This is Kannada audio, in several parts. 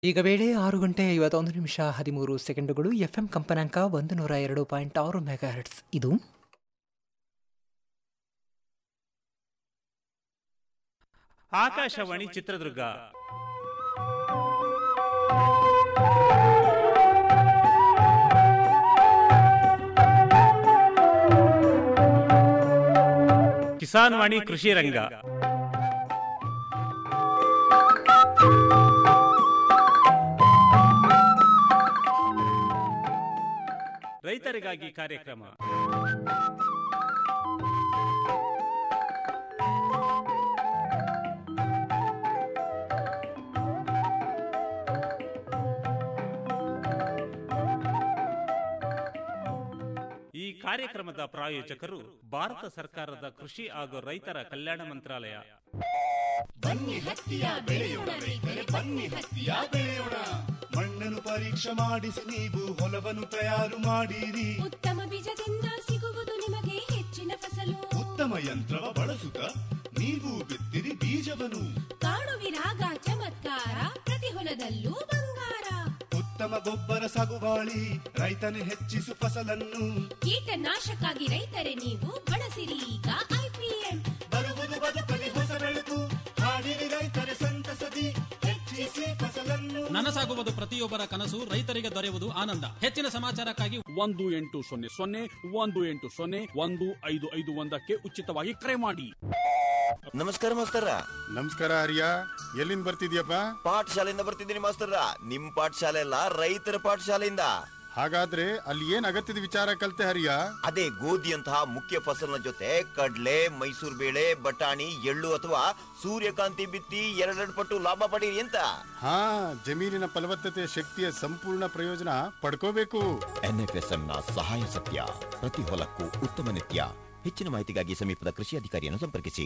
ಈಗ ವೇಳೆ ಆರು ಗಂಟೆ ಐವತ್ತೊಂದು ನಿಮಿಷ ಹದಿಮೂರು ಸೆಕೆಂಡುಗಳು ಎಫ್ಎಂ ಕಂಪನಾಂಕ ಒಂದು ನೂರ ಎರಡು ಪಾಯಿಂಟ್ ಆರು ಮೆಗಾ ಹರ್ಟ್ಸ್ ಇದು ಆಕಾಶವಾಣಿ ಚಿತ್ರದುರ್ಗ ಕಿಸಾನ್ ವಾಣಿ ಕೃಷಿ ರಂಗ ರೈತರಿಗಾಗಿ ಕಾರ್ಯಕ್ರಮ ಈ ಕಾರ್ಯಕ್ರಮದ ಪ್ರಾಯೋಜಕರು ಭಾರತ ಸರ್ಕಾರದ ಕೃಷಿ ಹಾಗೂ ರೈತರ ಕಲ್ಯಾಣ ಮಂತ್ರಾಲಯ ಬನ್ನಿ ಹತ್ತಿಯ ಬೆಳೆಯೋಣ ರೈತರೆ ಬನ್ನಿ ಹತ್ತಿಯ ಬೆಳೆಯೋಣ ಮಣ್ಣನ್ನು ಪರೀಕ್ಷೆ ಮಾಡಿಸಿ ನೀವು ಹೊಲವನ್ನು ತಯಾರು ಮಾಡಿರಿ ಉತ್ತಮ ಬೀಜದಿಂದ ಸಿಗುವುದು ನಿಮಗೆ ಹೆಚ್ಚಿನ ಫಸಲು ಉತ್ತಮ ಯಂತ್ರವ ಬಳಸುತ್ತ ನೀವು ಬಿತ್ತಿರಿ ಬೀಜವನ್ನು ಕಾಣುವಿರಾಗ ಚಮತ್ಕಾರ ಪ್ರತಿ ಹೊಲದಲ್ಲೂ ಬಂಗಾರ ಉತ್ತಮ ಗೊಬ್ಬರ ಸಾಗುವಾಳಿ ರೈತನೇ ಹೆಚ್ಚಿಸು ಫಸಲನ್ನು ಕೀಟನಾಶಕ್ಕಾಗಿ ರೈತರೇ ನೀವು ಬಳಸಿರಿ ಈಗ ಐಪಿಎಂ ಬರುವುದು ಬದುಕಲಿ ಹೊಸ ಬೆಳಕು ಹಾಡಿರಿ ರೈತರೆ ಸಂತಸದಿ ಹೆಚ್ಚಿಸಿ ಫಸಲನ್ನು ನನಸಾಗುವುದು ಪ್ರತಿಯೊಬ್ಬರ ಕನಸು ರೈತರಿಗೆ ದೊರೆಯುವುದು ಆನಂದ ಹೆಚ್ಚಿನ ಸಮಾಚಾರಕ್ಕಾಗಿ ಒಂದು ಎಂಟು ಸೊನ್ನೆ ಸೊನ್ನೆ ಒಂದು ಎಂಟು ಸೊನ್ನೆ ಒಂದು ಐದು ಐದು ಒಂದಕ್ಕೆ ಉಚಿತವಾಗಿ ಕರೆ ಮಾಡಿ ನಮಸ್ಕಾರ ಮಾಸ್ತರ ನಮಸ್ಕಾರ ಹರಿಯ ಎಲ್ಲಿಂದ ಬರ್ತಿದ್ಯಪ್ಪ ಪಾಠಶಾಲೆಯಿಂದ ಬರ್ತಿದ್ದೀನಿ ಮಾಸ್ತರ ನಿಮ್ ಪಾಠಶಾಲೆ ಅಲ್ಲ ರೈತರ ಪಾಠಶಾಲೆಯಿಂದ ಹಾಗಾದ್ರೆ ಅಲ್ಲಿ ಏನ್ ಅಗತ್ಯದ ವಿಚಾರ ಕಲ್ತೆ ಹರಿಯ ಅದೇ ಗೋಧಿಯಂತಹ ಮುಖ್ಯ ಫಸಲಿನ ಜೊತೆ ಕಡ್ಲೆ ಮೈಸೂರು ಬೇಳೆ ಬಟಾಣಿ ಎಳ್ಳು ಅಥವಾ ಸೂರ್ಯಕಾಂತಿ ಬಿತ್ತಿ ಎರಡೆರಡು ಪಟ್ಟು ಲಾಭ ಪಡೀರಿ ಅಂತ ಹಾ ಜಮೀನಿನ ಫಲವತ್ತತೆ ಶಕ್ತಿಯ ಸಂಪೂರ್ಣ ಪ್ರಯೋಜನ ಪಡ್ಕೋಬೇಕು ಎನ್ಎಫ್ಎಸ್ಎಂ ನ ಸಹಾಯ ಸತ್ಯ ಪ್ರತಿ ಹೊಲಕ್ಕೂ ಉತ್ತಮ ನಿತ್ಯ ಹೆಚ್ಚಿನ ಮಾಹಿತಿಗಾಗಿ ಸಮೀಪದ ಕೃಷಿ ಅಧಿಕಾರಿಯನ್ನು ಸಂಪರ್ಕಿಸಿ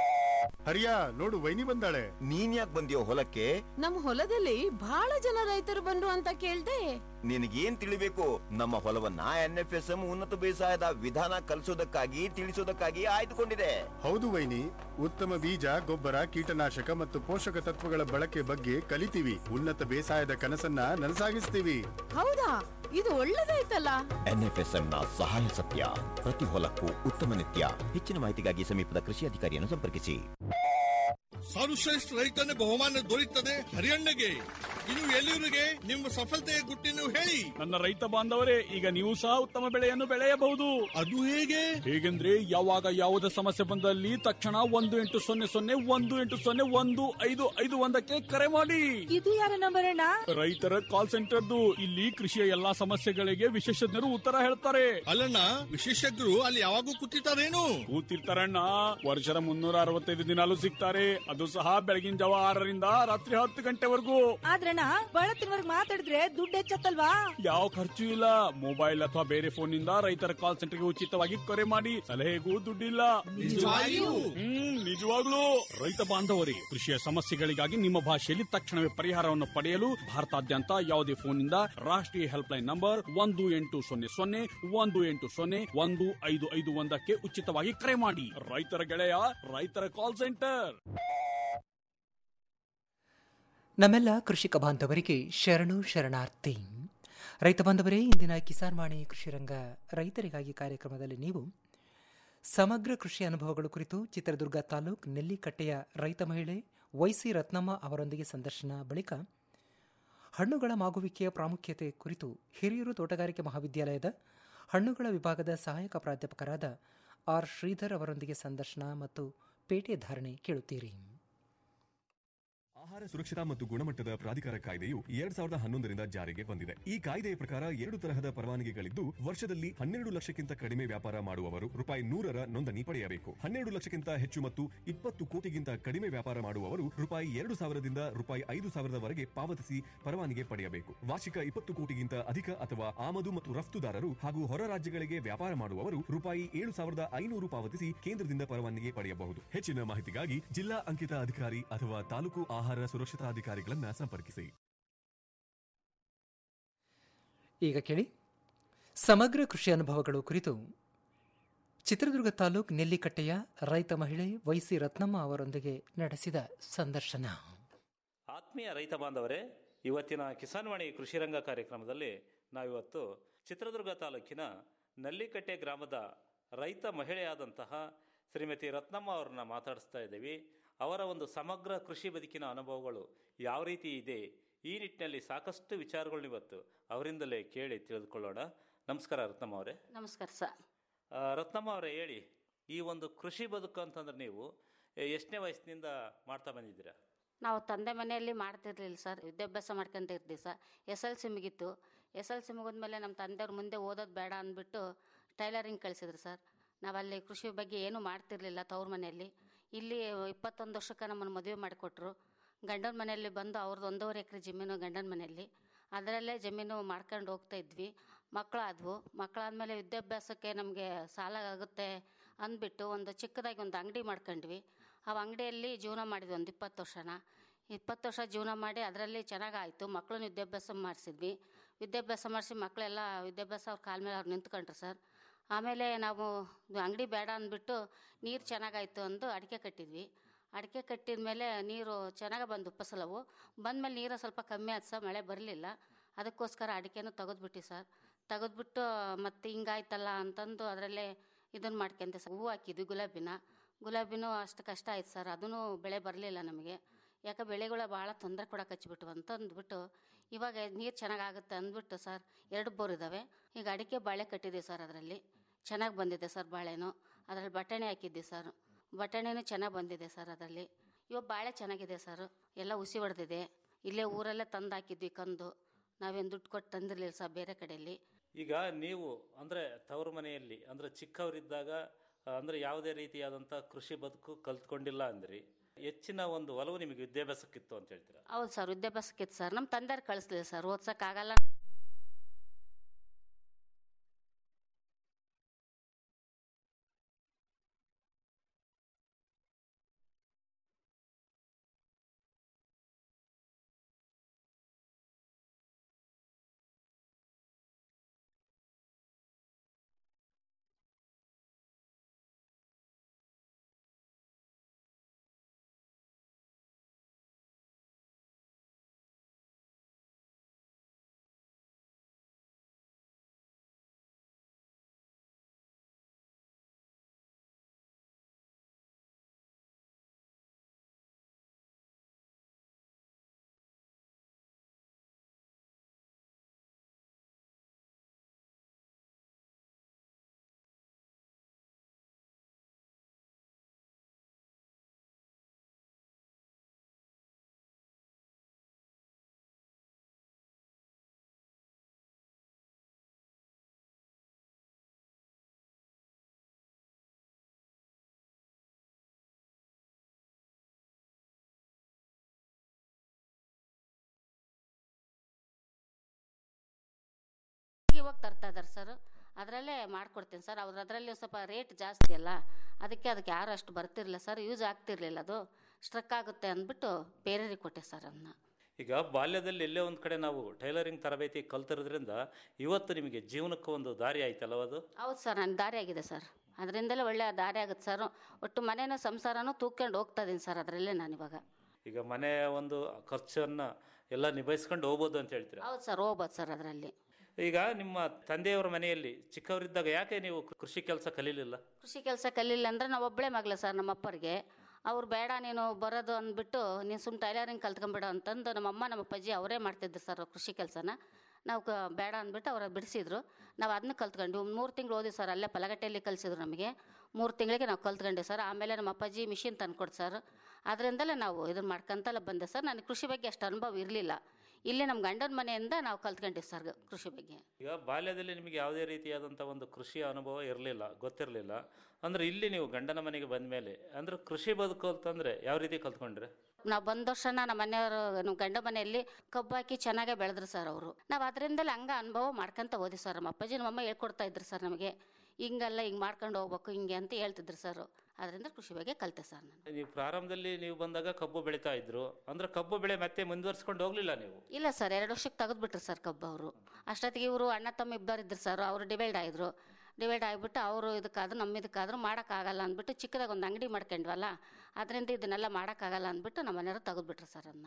ಹರಿಯ ನೋಡು ವೈನಿ ಬಂದಾಳೆ ನೀನ್ ಯಾಕೆ ಬಂದಿಯೋ ಹೊಲಕ್ಕೆ ನಮ್ ಹೊಲದಲ್ಲಿ ಬಹಳ ಜನ ರೈತರು ಬಂದ್ರು ಅಂತ ಕೇಳ್ದೆ ನಿನಗೇನ್ ತಿಳಿಬೇಕು ನಮ್ಮ ಹೊಲವನ್ನ ಎನ್ಎಫ್ಎಸ್ಎಂ ಉನ್ನತ ಬೇಸಾಯದ ವಿಧಾನ ಕಲಿಸೋದಕ್ಕಾಗಿ ತಿಳಿಸೋದಕ್ಕಾಗಿ ಆಯ್ದುಕೊಂಡಿದೆ ಹೌದು ವೈನಿ ಉತ್ತಮ ಬೀಜ ಗೊಬ್ಬರ ಕೀಟನಾಶಕ ಮತ್ತು ಪೋಷಕ ತತ್ವಗಳ ಬಳಕೆ ಬಗ್ಗೆ ಕಲಿತೀವಿ ಉನ್ನತ ಬೇಸಾಯದ ಕನಸನ್ನ ನನಸಾಗಿಸ್ತೀವಿ ಹೌದಾ ಇದು ಒಳ್ಳೇದಾಯ್ತಲ್ಲ ಎನ್ಎಫ್ಎಸ್ಎಂ ನ ಸಹಾಯ ಸತ್ಯ ಪ್ರತಿ ಹೊಲಕ್ಕೂ ಉತ್ತಮ ನಿತ್ಯ ಹೆಚ್ಚಿನ ಮಾಹಿತಿಗಾಗಿ ಸಮೀಪದ ಕೃಷಿ ಅಧಿಕಾರಿಯನ್ನು ಸಂಪರ್ಕಿಸಿ ಸರ್ವಶ್ರೇಷ್ಠ ರೈತನ ಬಹುಮಾನ ದೊರೆಯುತ್ತದೆ ಹರಿಯಣ್ಣಗೆ ಇನ್ನು ಎಲ್ಲಿವರಿಗೆ ನಿಮ್ಮ ಸಫಲತೆಯ ಗುಟ್ಟಿನ ಹೇಳಿ ನನ್ನ ರೈತ ಬಾಂಧವರೇ ಈಗ ನೀವು ಸಹ ಉತ್ತಮ ಬೆಳೆಯನ್ನು ಬೆಳೆಯಬಹುದು ಅದು ಹೇಗೆ ಹೇಗೆಂದ್ರೆ ಯಾವಾಗ ಯಾವುದೇ ಸಮಸ್ಯೆ ಬಂದಲ್ಲಿ ತಕ್ಷಣ ಒಂದು ಎಂಟು ಸೊನ್ನೆ ಸೊನ್ನೆ ಒಂದು ಎಂಟು ಸೊನ್ನೆ ಒಂದು ಐದು ಐದು ಒಂದಕ್ಕೆ ಕರೆ ಮಾಡಿ ಇದು ಯಾರ ನಂಬರ್ ಅಣ್ಣ ರೈತರ ಕಾಲ್ ಸೆಂಟರ್ದು ಇಲ್ಲಿ ಕೃಷಿಯ ಎಲ್ಲಾ ಸಮಸ್ಯೆಗಳಿಗೆ ವಿಶೇಷಜ್ಞರು ಉತ್ತರ ಹೇಳ್ತಾರೆ ಅಲ್ಲಣ್ಣ ವಿಶೇಷಜ್ಞರು ಅಲ್ಲಿ ಯಾವಾಗೂ ಕೂತಿರ್ತಾರೇನು ಕೂತಿರ್ತಾರಣ್ಣ ವರ್ಷದ ಮುನ್ನೂರ ಅರವತ್ತೈದು ದಿನಾಲು ಸಿಗ್ತಾರೆ ಅದು ಸಹ ಬೆಳಗಿನ ಜಾವ ಆರರಿಂದ ರಾತ್ರಿ ಹತ್ತು ಗಂಟೆವರೆಗೂ ಆದ್ರಣ್ಣ ಬಳತ್ತಿನವರ್ಗ್ ಮಾತಾಡಿದ್ರೆ ದುಡ್ಡು ಹೆಚ್ಚತ್ತಲ್ವಾ ಯಾವ ಖರ್ಚು ಇಲ್ಲ ಮೊಬೈಲ್ ಅಥವಾ ಬೇರೆ ಫೋನ್ ನಿಂದ ರೈತರ ಕಾಲ್ ಸೆಂಟರ್ಗೆ ಉಚಿತವಾಗಿ ಕರೆ ಮಾಡಿ ಸಲಹೆಗೂ ದುಡ್ಡಿಲ್ಲ ಹ್ಮ್ ನಿಜವಾಗ್ಲೂ ರೈತ ಬಾಂಧವರೇ ಕೃಷಿಯ ಸಮಸ್ಯೆಗಳಿಗಾಗಿ ನಿಮ್ಮ ಭಾಷೆಯಲ್ಲಿ ತಕ್ಷಣವೇ ಪರಿಹಾರವನ್ನು ಪಡೆಯಲು ಭಾರತಾದ್ಯಂತ ಯಾವುದೇ ಫೋನ್ನಿಂದ ರಾಷ್ಟ್ರೀಯ ಹೆಲ್ಪ್ ಲೈನ್ ನಂಬರ್ ಒಂದು ಎಂಟು ಸೊನ್ನೆ ಸೊನ್ನೆ ಒಂದು ಎಂಟು ಸೊನ್ನೆ ಒಂದು ಐದು ಐದು ಒಂದಕ್ಕೆ ಉಚಿತವಾಗಿ ಕರೆ ಮಾಡಿ ರೈತರ ಗೆಳೆಯ ರೈತರ ಕಾಲ್ ಸೆಂಟರ್ ನಮ್ಮೆಲ್ಲ ಕೃಷಿಕ ಬಾಂಧವರಿಗೆ ಶರಣು ಶರಣಾರ್ಥಿ ರೈತ ಬಾಂಧವರೇ ಇಂದಿನ ಕಿಸಾನ್ ವಾಣಿ ಕೃಷಿ ರಂಗ ರೈತರಿಗಾಗಿ ಕಾರ್ಯಕ್ರಮದಲ್ಲಿ ನೀವು ಸಮಗ್ರ ಕೃಷಿ ಅನುಭವಗಳು ಕುರಿತು ಚಿತ್ರದುರ್ಗ ತಾಲೂಕ್ ನೆಲ್ಲಿಕಟ್ಟೆಯ ರೈತ ಮಹಿಳೆ ವೈಸಿ ರತ್ನಮ್ಮ ಅವರೊಂದಿಗೆ ಸಂದರ್ಶನ ಬಳಿಕ ಹಣ್ಣುಗಳ ಮಾಗುವಿಕೆಯ ಪ್ರಾಮುಖ್ಯತೆ ಕುರಿತು ಹಿರಿಯೂರು ತೋಟಗಾರಿಕೆ ಮಹಾವಿದ್ಯಾಲಯದ ಹಣ್ಣುಗಳ ವಿಭಾಗದ ಸಹಾಯಕ ಪ್ರಾಧ್ಯಾಪಕರಾದ ಆರ್ ಶ್ರೀಧರ್ ಅವರೊಂದಿಗೆ ಸಂದರ್ಶನ ಮತ್ತು ಪೇಟೆ ಧಾರಣೆ ಕೇಳುತ್ತೀರಿ ಆಹಾರ ಸುರಕ್ಷತಾ ಮತ್ತು ಗುಣಮಟ್ಟದ ಪ್ರಾಧಿಕಾರ ಕಾಯ್ದೆಯು ಎರಡ್ ಸಾವಿರದ ಹನ್ನೊಂದರಿಂದ ಜಾರಿಗೆ ಬಂದಿದೆ ಈ ಕಾಯ್ದೆಯ ಪ್ರಕಾರ ಎರಡು ತರಹದ ಪರವಾನಗಿಗಳಿದ್ದು ವರ್ಷದಲ್ಲಿ ಹನ್ನೆರಡು ಲಕ್ಷಕ್ಕಿಂತ ಕಡಿಮೆ ವ್ಯಾಪಾರ ಮಾಡುವವರು ರೂಪಾಯಿ ನೂರರ ನೋಂದಣಿ ಪಡೆಯಬೇಕು ಹನ್ನೆರಡು ಲಕ್ಷಕ್ಕಿಂತ ಹೆಚ್ಚು ಮತ್ತು ಇಪ್ಪತ್ತು ಕೋಟಿಗಿಂತ ಕಡಿಮೆ ವ್ಯಾಪಾರ ಮಾಡುವವರು ರೂಪಾಯಿ ಎರಡು ಸಾವಿರದಿಂದ ರೂಪಾಯಿ ಐದು ಸಾವಿರದವರೆಗೆ ಪಾವತಿಸಿ ಪರವಾನಗಿ ಪಡೆಯಬೇಕು ವಾರ್ಷಿಕ ಇಪ್ಪತ್ತು ಕೋಟಿಗಿಂತ ಅಧಿಕ ಅಥವಾ ಆಮದು ಮತ್ತು ರಫ್ತುದಾರರು ಹಾಗೂ ಹೊರ ರಾಜ್ಯಗಳಿಗೆ ವ್ಯಾಪಾರ ಮಾಡುವವರು ರೂಪಾಯಿ ಏಳು ಸಾವಿರದ ಐನೂರು ಪಾವತಿಸಿ ಕೇಂದ್ರದಿಂದ ಪರವಾನಗಿ ಪಡೆಯಬಹುದು ಹೆಚ್ಚಿನ ಮಾಹಿತಿಗಾಗಿ ಜಿಲ್ಲಾ ಅಂಕಿತ ಅಧಿಕಾರಿ ಅಥವಾ ತಾಲೂಕು ಆಹಾರ ಸುರಕ್ಷತಾಧಿಕಾರಿಗಳನ್ನ ಸಂಪರ್ಕಿಸಿ ಈಗ ಕೇಳಿ ಸಮಗ್ರ ಕೃಷಿ ಅನುಭವಗಳು ಕುರಿತು ಚಿತ್ರದುರ್ಗ ತಾಲೂಕ್ ನೆಲ್ಲಿಕಟ್ಟೆಯ ರೈತ ಮಹಿಳೆ ವೈಸಿ ರತ್ನಮ್ಮ ಅವರೊಂದಿಗೆ ನಡೆಸಿದ ಸಂದರ್ಶನ ಆತ್ಮೀಯ ರೈತ ಬಾಂಧವರೇ ಇವತ್ತಿನ ಕಿಸಾನ್ವಾಣಿ ಕೃಷಿರಂಗ ಕಾರ್ಯಕ್ರಮದಲ್ಲಿ ನಾವಿವತ್ತು ಚಿತ್ರದುರ್ಗ ತಾಲೂಕಿನ ನಲ್ಲಿಕಟ್ಟೆ ಗ್ರಾಮದ ರೈತ ಮಹಿಳೆಯಾದಂತಹ ಶ್ರೀಮತಿ ರತ್ನಮ್ಮ ಅವರನ್ನ ಮಾತಾಡಿಸ್ತಾ ಇದ್ದೀವಿ ಅವರ ಒಂದು ಸಮಗ್ರ ಕೃಷಿ ಬದುಕಿನ ಅನುಭವಗಳು ಯಾವ ರೀತಿ ಇದೆ ಈ ನಿಟ್ಟಿನಲ್ಲಿ ಸಾಕಷ್ಟು ವಿಚಾರಗಳನ್ನ ಇವತ್ತು ಅವರಿಂದಲೇ ಕೇಳಿ ತಿಳಿದುಕೊಳ್ಳೋಣ ನಮಸ್ಕಾರ ರತ್ನಮ್ಮ ಅವರೇ ನಮಸ್ಕಾರ ಸರ್ ಆ, ರತ್ನಮ್ಮ ಅವರೇ ಹೇಳಿ ಈ ಒಂದು ಕೃಷಿ ಬದುಕು ಅಂತಂದ್ರೆ ನೀವು ಎಷ್ಟನೇ ವಯಸ್ಸಿನಿಂದ ಮಾಡ್ತಾ ಬಂದಿದ್ದೀರಾ ನಾವು ತಂದೆ ಮನೆಯಲ್ಲಿ ಮಾಡ್ತಿರ್ಲಿಲ್ಲ ಸರ್ ವಿದ್ಯಾಭ್ಯಾಸ ಮಾಡ್ಕೊಂತ ಇರ್ತೀವಿ ಸರ್ ಎಸ್ ಎಲ್ ಸಿ ಮುಗೀತು ಎಸ್ ಎಲ್ ಸಿ ಮುಗಿದ್ಮೇಲೆ ನಮ್ಮ ತಂದೆಯವ್ರ ಮುಂದೆ ಓದೋದು ಬೇಡ ಅಂದ್ಬಿಟ್ಟು ಟೈಲರಿಂಗ್ ಕಳಿಸಿದ್ರು ಸರ್ ನಾವಲ್ಲಿ ಕೃಷಿ ಬಗ್ಗೆ ಏನೂ ಮಾಡ್ತಿರ್ಲಿಲ್ಲ ತವ್ರ ಮನೆಯಲ್ಲಿ ಇಲ್ಲಿ ಇಪ್ಪತ್ತೊಂದು ವರ್ಷಕ್ಕೆ ನಮ್ಮನ್ನು ಮದುವೆ ಮಾಡಿಕೊಟ್ರು ಗಂಡನ ಮನೆಯಲ್ಲಿ ಬಂದು ಅವ್ರದ್ದು ಒಂದೂವರೆ ಎಕರೆ ಜಮೀನು ಗಂಡನ ಮನೆಯಲ್ಲಿ ಅದರಲ್ಲೇ ಜಮೀನು ಮಾಡ್ಕೊಂಡು ಹೋಗ್ತಾ ಇದ್ವಿ ಮಕ್ಕಳಾದವು ಮಕ್ಕಳಾದಮೇಲೆ ವಿದ್ಯಾಭ್ಯಾಸಕ್ಕೆ ನಮಗೆ ಸಾಲ ಆಗುತ್ತೆ ಅಂದ್ಬಿಟ್ಟು ಒಂದು ಚಿಕ್ಕದಾಗಿ ಒಂದು ಅಂಗಡಿ ಮಾಡ್ಕೊಂಡ್ವಿ ಆ ಅಂಗಡಿಯಲ್ಲಿ ಜೀವನ ಮಾಡಿದ್ವಿ ಒಂದು ಇಪ್ಪತ್ತು ವರ್ಷನ ಇಪ್ಪತ್ತು ವರ್ಷ ಜೀವನ ಮಾಡಿ ಅದರಲ್ಲಿ ಚೆನ್ನಾಗಾಯಿತು ಮಕ್ಕಳನ್ನ ವಿದ್ಯಾಭ್ಯಾಸ ಮಾಡಿಸಿದ್ವಿ ವಿದ್ಯಾಭ್ಯಾಸ ಮಾಡಿಸಿ ಮಕ್ಕಳೆಲ್ಲ ವಿದ್ಯಾಭ್ಯಾಸ ಅವ್ರ ಕಾಲ ಮೇಲೆ ಅವ್ರು ನಿಂತ್ಕೊಂಡ್ರು ಸರ್ ಆಮೇಲೆ ನಾವು ಅಂಗಡಿ ಬೇಡ ಅಂದ್ಬಿಟ್ಟು ನೀರು ಚೆನ್ನಾಗಾಯಿತು ಅಂದು ಅಡಿಕೆ ಕಟ್ಟಿದ್ವಿ ಅಡಿಕೆ ಕಟ್ಟಿದ ಮೇಲೆ ನೀರು ಚೆನ್ನಾಗಿ ಬಂದು ಫಸಲವು ಬಂದಮೇಲೆ ನೀರು ಸ್ವಲ್ಪ ಕಮ್ಮಿ ಆಯ್ತು ಸರ್ ಮಳೆ ಬರಲಿಲ್ಲ ಅದಕ್ಕೋಸ್ಕರ ಅಡಿಕೆನೂ ತೆಗೆದ್ಬಿಟ್ಟು ಸರ್ ತೆಗೆದ್ಬಿಟ್ಟು ಮತ್ತೆ ಹಿಂಗಾಯ್ತಲ್ಲ ಅಂತಂದು ಅದರಲ್ಲೇ ಇದನ್ನು ಮಾಡ್ಕೊಂತ ಸರ್ ಹೂವು ಹಾಕಿದ್ವಿ ಗುಲಾಬಿನ ಗುಲಾಬಿನೂ ಅಷ್ಟು ಕಷ್ಟ ಆಯ್ತು ಸರ್ ಅದೂ ಬೆಳೆ ಬರಲಿಲ್ಲ ನಮಗೆ ಯಾಕೆ ಬೆಳೆಗಳ ಭಾಳ ತೊಂದರೆ ಕೊಡಕ್ಕೆ ಹಚ್ಬಿಟ್ಟು ಅಂತ ಅಂದ್ಬಿಟ್ಟು ಇವಾಗ ನೀರು ಚೆನ್ನಾಗಾಗುತ್ತೆ ಅಂದ್ಬಿಟ್ಟು ಸರ್ ಎರಡು ಬೋರ್ ಇದ್ದಾವೆ ಈಗ ಅಡಿಕೆ ಬಾಳೆ ಕಟ್ಟಿದ್ದೀವಿ ಸರ್ ಅದರಲ್ಲಿ ಚೆನ್ನಾಗಿ ಬಂದಿದೆ ಸರ್ ಬಾಳೆನೂ ಅದರಲ್ಲಿ ಬಟಾಣಿ ಹಾಕಿದ್ದೆ ಸರ್ ಬಟಾಣಿನೂ ಚೆನ್ನಾಗಿ ಬಂದಿದೆ ಸರ್ ಅದರಲ್ಲಿ ಇವಾಗ ಬಾಳೆ ಚೆನ್ನಾಗಿದೆ ಸರ್ ಎಲ್ಲ ಹುಸಿ ಹೊಡೆದಿದೆ ಇಲ್ಲೇ ಊರಲ್ಲೇ ತಂದು ಹಾಕಿದ್ವಿ ಕಂದು ನಾವೇನು ದುಡ್ಡು ಕೊಟ್ಟು ತಂದಿರಲಿಲ್ಲ ಸರ್ ಬೇರೆ ಕಡೆಯಲ್ಲಿ ಈಗ ನೀವು ಅಂದ್ರೆ ತವರು ಮನೆಯಲ್ಲಿ ಅಂದ್ರೆ ಚಿಕ್ಕವರಿದ್ದಾಗ ಆ, ಅಂದ್ರೆ ಯಾವುದೇ ರೀತಿಯಾದಂಥ ಕೃಷಿ ಬದುಕು ಕಲ್ತ್ಕೊಂಡಿಲ್ಲ ಅಂದ್ರಿ ಹೆಚ್ಚಿನ ಒಂದು ಒಲವು ನಿಮಗೆ ವಿದ್ಯಾಭ್ಯಾಸಕ್ಕಿತ್ತು ಅಂತ ಹೇಳ್ತೀರಾ ಹೌದು ಸರ್ ವಿದ್ಯಾಭ್ಯಾಸಕ್ಕಿತ್ತು ಸರ್ ನಮ್ಮ ತಂದೆಯವ್ರು ಕಳಿಸ್ಲಿಲ್ಲ ಸರ್ ಓದ್ಸೋಕ್ಕಾಗಲ್ಲ ಇವಾಗ ತರ್ತಾ ಇದ್ದಾರೆ ಸರ್ ಅದರಲ್ಲೇ ಮಾಡ್ಕೊಡ್ತೀನಿ ಸರ್ ಅವ್ರು ಅದರಲ್ಲಿ ಸ್ವಲ್ಪ ರೇಟ್ ಜಾಸ್ತಿ ಅಲ್ಲ ಅದಕ್ಕೆ ಅದಕ್ಕೆ ಯಾರು ಅಷ್ಟು ಬರ್ತಿರಲಿಲ್ಲ ಸರ್ ಯೂಸ್ ಆಗ್ತಿರ್ಲಿಲ್ಲ ಅದು ಸ್ಟ್ರಕ್ ಆಗುತ್ತೆ ಅಂದ್ಬಿಟ್ಟು ಬೇರೆಯವ್ರಿಗೆ ಕೊಟ್ಟೆ ಸರ್ ಅದನ್ನ ಈಗ ಬಾಲ್ಯದಲ್ಲಿ ಎಲ್ಲೇ ಒಂದು ಕಡೆ ನಾವು ಟೈಲರಿಂಗ್ ತರಬೇತಿ ಕಲ್ತಿರೋದ್ರಿಂದ ಇವತ್ತು ನಿಮಗೆ ಜೀವನಕ್ಕೆ ಒಂದು ದಾರಿ ಆಯ್ತಲ್ಲ ಅದು ಹೌದು ಸರ್ ನನ್ನ ದಾರಿ ಆಗಿದೆ ಸರ್ ಅದರಿಂದಲೇ ಒಳ್ಳೆ ದಾರಿ ಆಗುತ್ತೆ ಸರ್ ಒಟ್ಟು ಮನೇನ ಸಂಸಾರನೂ ತೂಕೊಂಡು ಹೋಗ್ತಾ ಇದೀನಿ ಸರ್ ಅದರಲ್ಲೇ ನಾನು ಇವಾಗ ಈಗ ಮನೆ ಒಂದು ಖರ್ಚನ್ನ ಎಲ್ಲ ನಿಭಾಯಿಸ್ಕೊಂಡು ಹೋಗ್ಬೋದು ಅಂತ ಹೇಳ್ತೀರಾ ಹೌದು ಸರ್ ಹೋಗ್ಬೋದು ಸರ್ ಅದರಲ್ಲಿ ಈಗ ನಿಮ್ಮ ತಂದೆಯವರ ಮನೆಯಲ್ಲಿ ಚಿಕ್ಕವರಿದ್ದಾಗ ಯಾಕೆ ನೀವು ಕೃಷಿ ಕೆಲಸ ಕಲೀಲಿಲ್ಲ ಕೃಷಿ ಕೆಲಸ ಕಲಿಲ್ಲ ಅಂದ್ರೆ ನಾವು ಒಬ್ಬಳೇ ಮಗಳ ಸರ್ ನಮ್ಮ ಅಪ್ಪರಿಗೆ ಅವ್ರು ಬೇಡ ನೀನು ಬರೋದು ಅಂದ್ಬಿಟ್ಟು ನೀನು ಸುಮ್ಮನೆ ಟೈಲರಿಂಗ್ ಕಲ್ತ್ಕೊಂಬಿಡು ಅಂತಂದು ನಮ್ಮಮ್ಮ ನಮ್ಮ ಅಪ್ಪಾಜಿ ಅವರೇ ಮಾಡ್ತಿದ್ರು ಸರ್ ಕೃಷಿ ಕೆಲಸನ ನಾವು ಕ ಬೇಡ ಅಂದ್ಬಿಟ್ಟು ಅವ್ರು ಬಿಡಿಸಿದ್ರು ನಾವು ಅದನ್ನ ಕಲ್ತ್ಕೊಂಡ್ವಿ ಮೂರು ತಿಂಗಳು ಓದಿ ಸರ್ ಅಲ್ಲೇ ಪಲಗಟ್ಟೆಯಲ್ಲಿ ಕಲಿಸಿದ್ರು ನಮಗೆ ಮೂರು ತಿಂಗಳಿಗೆ ನಾವು ಕಲ್ತ್ಕೊಂಡ್ವಿ ಸರ್ ಆಮೇಲೆ ನಮ್ಮ ಅಪ್ಪಾಜಿ ಮಿಷಿನ್ ತಂದ್ಕೊಡು ಸರ್ ಅದರಿಂದಲೇ ನಾವು ಇದನ್ನು ಮಾಡ್ಕೊಂತಲ್ಲ ಬಂದೆ ಸರ್ ನನಗೆ ಕೃಷಿ ಬಗ್ಗೆ ಅಷ್ಟು ಅನುಭವ ಇರಲಿಲ್ಲ ಇಲ್ಲಿ ನಮ್ಮ ಗಂಡನ ಮನೆಯಿಂದ ನಾವು ಕಲ್ತ್ಕೊಂಡ್ವಿ ಸರ್ ಕೃಷಿ ಬಗ್ಗೆ ಈಗ ಬಾಲ್ಯದಲ್ಲಿ ನಿಮಗೆ ಯಾವುದೇ ರೀತಿಯಾದಂಥ ಒಂದು ಕೃಷಿಯ ಅನುಭವ ಇರಲಿಲ್ಲ ಗೊತ್ತಿರಲಿಲ್ಲ ಅಂದ್ರೆ ಇಲ್ಲಿ ನೀವು ಗಂಡನ ಮನೆಗೆ ಬಂದ ಮೇಲೆ ಅಂದ್ರೆ ಕೃಷಿ ಬದುಕು ಅಂತಂದ್ರೆ ಯಾವ ರೀತಿ ಕಲ್ತ್ಕೊಂಡ್ರೆ ನಾವು ಬಂದ ವರ್ಷನ ನಮ್ಮ ಮನೆಯವರು ನಮ್ಮ ಗಂಡ ಮನೆಯಲ್ಲಿ ಕಬ್ಬು ಹಾಕಿ ಚೆನ್ನಾಗೇ ಬೆಳೆದ್ರು ಸರ್ ಅವರು ನಾವು ಅದರಿಂದಲೇ ಹಂಗ ಅನುಭವ ಮಾಡ್ಕೊಂತ ಹೋದಿ ಸರ್ ನಮ್ಮ ಅಪ್ಪಾಜಿ ನಮ್ಮಮ್ಮ ಹೇಳ್ಕೊಡ್ತಾ ಇದ್ರು ಸರ್ ನಮಗೆ ಹಿಂಗಲ್ಲ ಹಿಂಗೆ ಮಾಡ್ಕೊಂಡು ಹೋಗ್ಬೇಕು ಹಿಂಗೆ ಅಂತ ಹೇಳ್ತಿದ್ರು ಸರ್ ಅದರಿಂದ ಕೃಷಿ ಬಗ್ಗೆ ಕಲಿತೆ ಸರ್ ನಾನು ನೀವು ಪ್ರಾರಂಭದಲ್ಲಿ ನೀವು ಬಂದಾಗ ಕಬ್ಬು ಬೆಳೀತಾ ಇದ್ರು ಅಂದ್ರೆ ಕಬ್ಬು ಬೆಳೆ ಮತ್ತೆ ಮುಂದುವರ್ಸ್ಕೊಂಡು ಹೋಗ್ಲಿಲ್ಲ ನೀವು ಇಲ್ಲ ಸರ್ ಎರಡು ವರ್ಷಕ್ಕೆ ತೆಗೆದ್ಬಿಟ್ರು ಸರ್ ಕಬ್ಬು ಅವರು ಅಷ್ಟೊತ್ತಿಗೆ ಇವರು ಅಣ್ಣ ತಮ್ಮ ಇಬ್ಬರು ಇದ್ರು ಸರ್ ಅವರು ಡಿವೈಡ್ ಆಯಿದ್ರು ಡಿವೈಡ್ ಆಗಿಬಿಟ್ಟು ಅವರು ಇದಕ್ಕಾದ್ರೂ ನಮ್ಮ ಇದಕ್ಕಾದ್ರೂ ಮಾಡೋಕ್ಕಾಗಲ್ಲ ಅಂದ್ಬಿಟ್ಟು ಚಿಕ್ಕದಾಗ ಒಂದು ಅಂಗಡಿ ಮಾಡ್ಕೊಂಡ್ವಲ್ಲ ಅದರಿಂದ ಇದನ್ನೆಲ್ಲ ಮಾಡೋಕ್ಕಾಗಲ್ಲ ಅಂದ್ಬಿಟ್ಟು ನಮ್ಮ ಮನೆಯವರು ತೆಗೆದ್ಬಿಟ್ರು ಸರ್ ಅದನ್ನ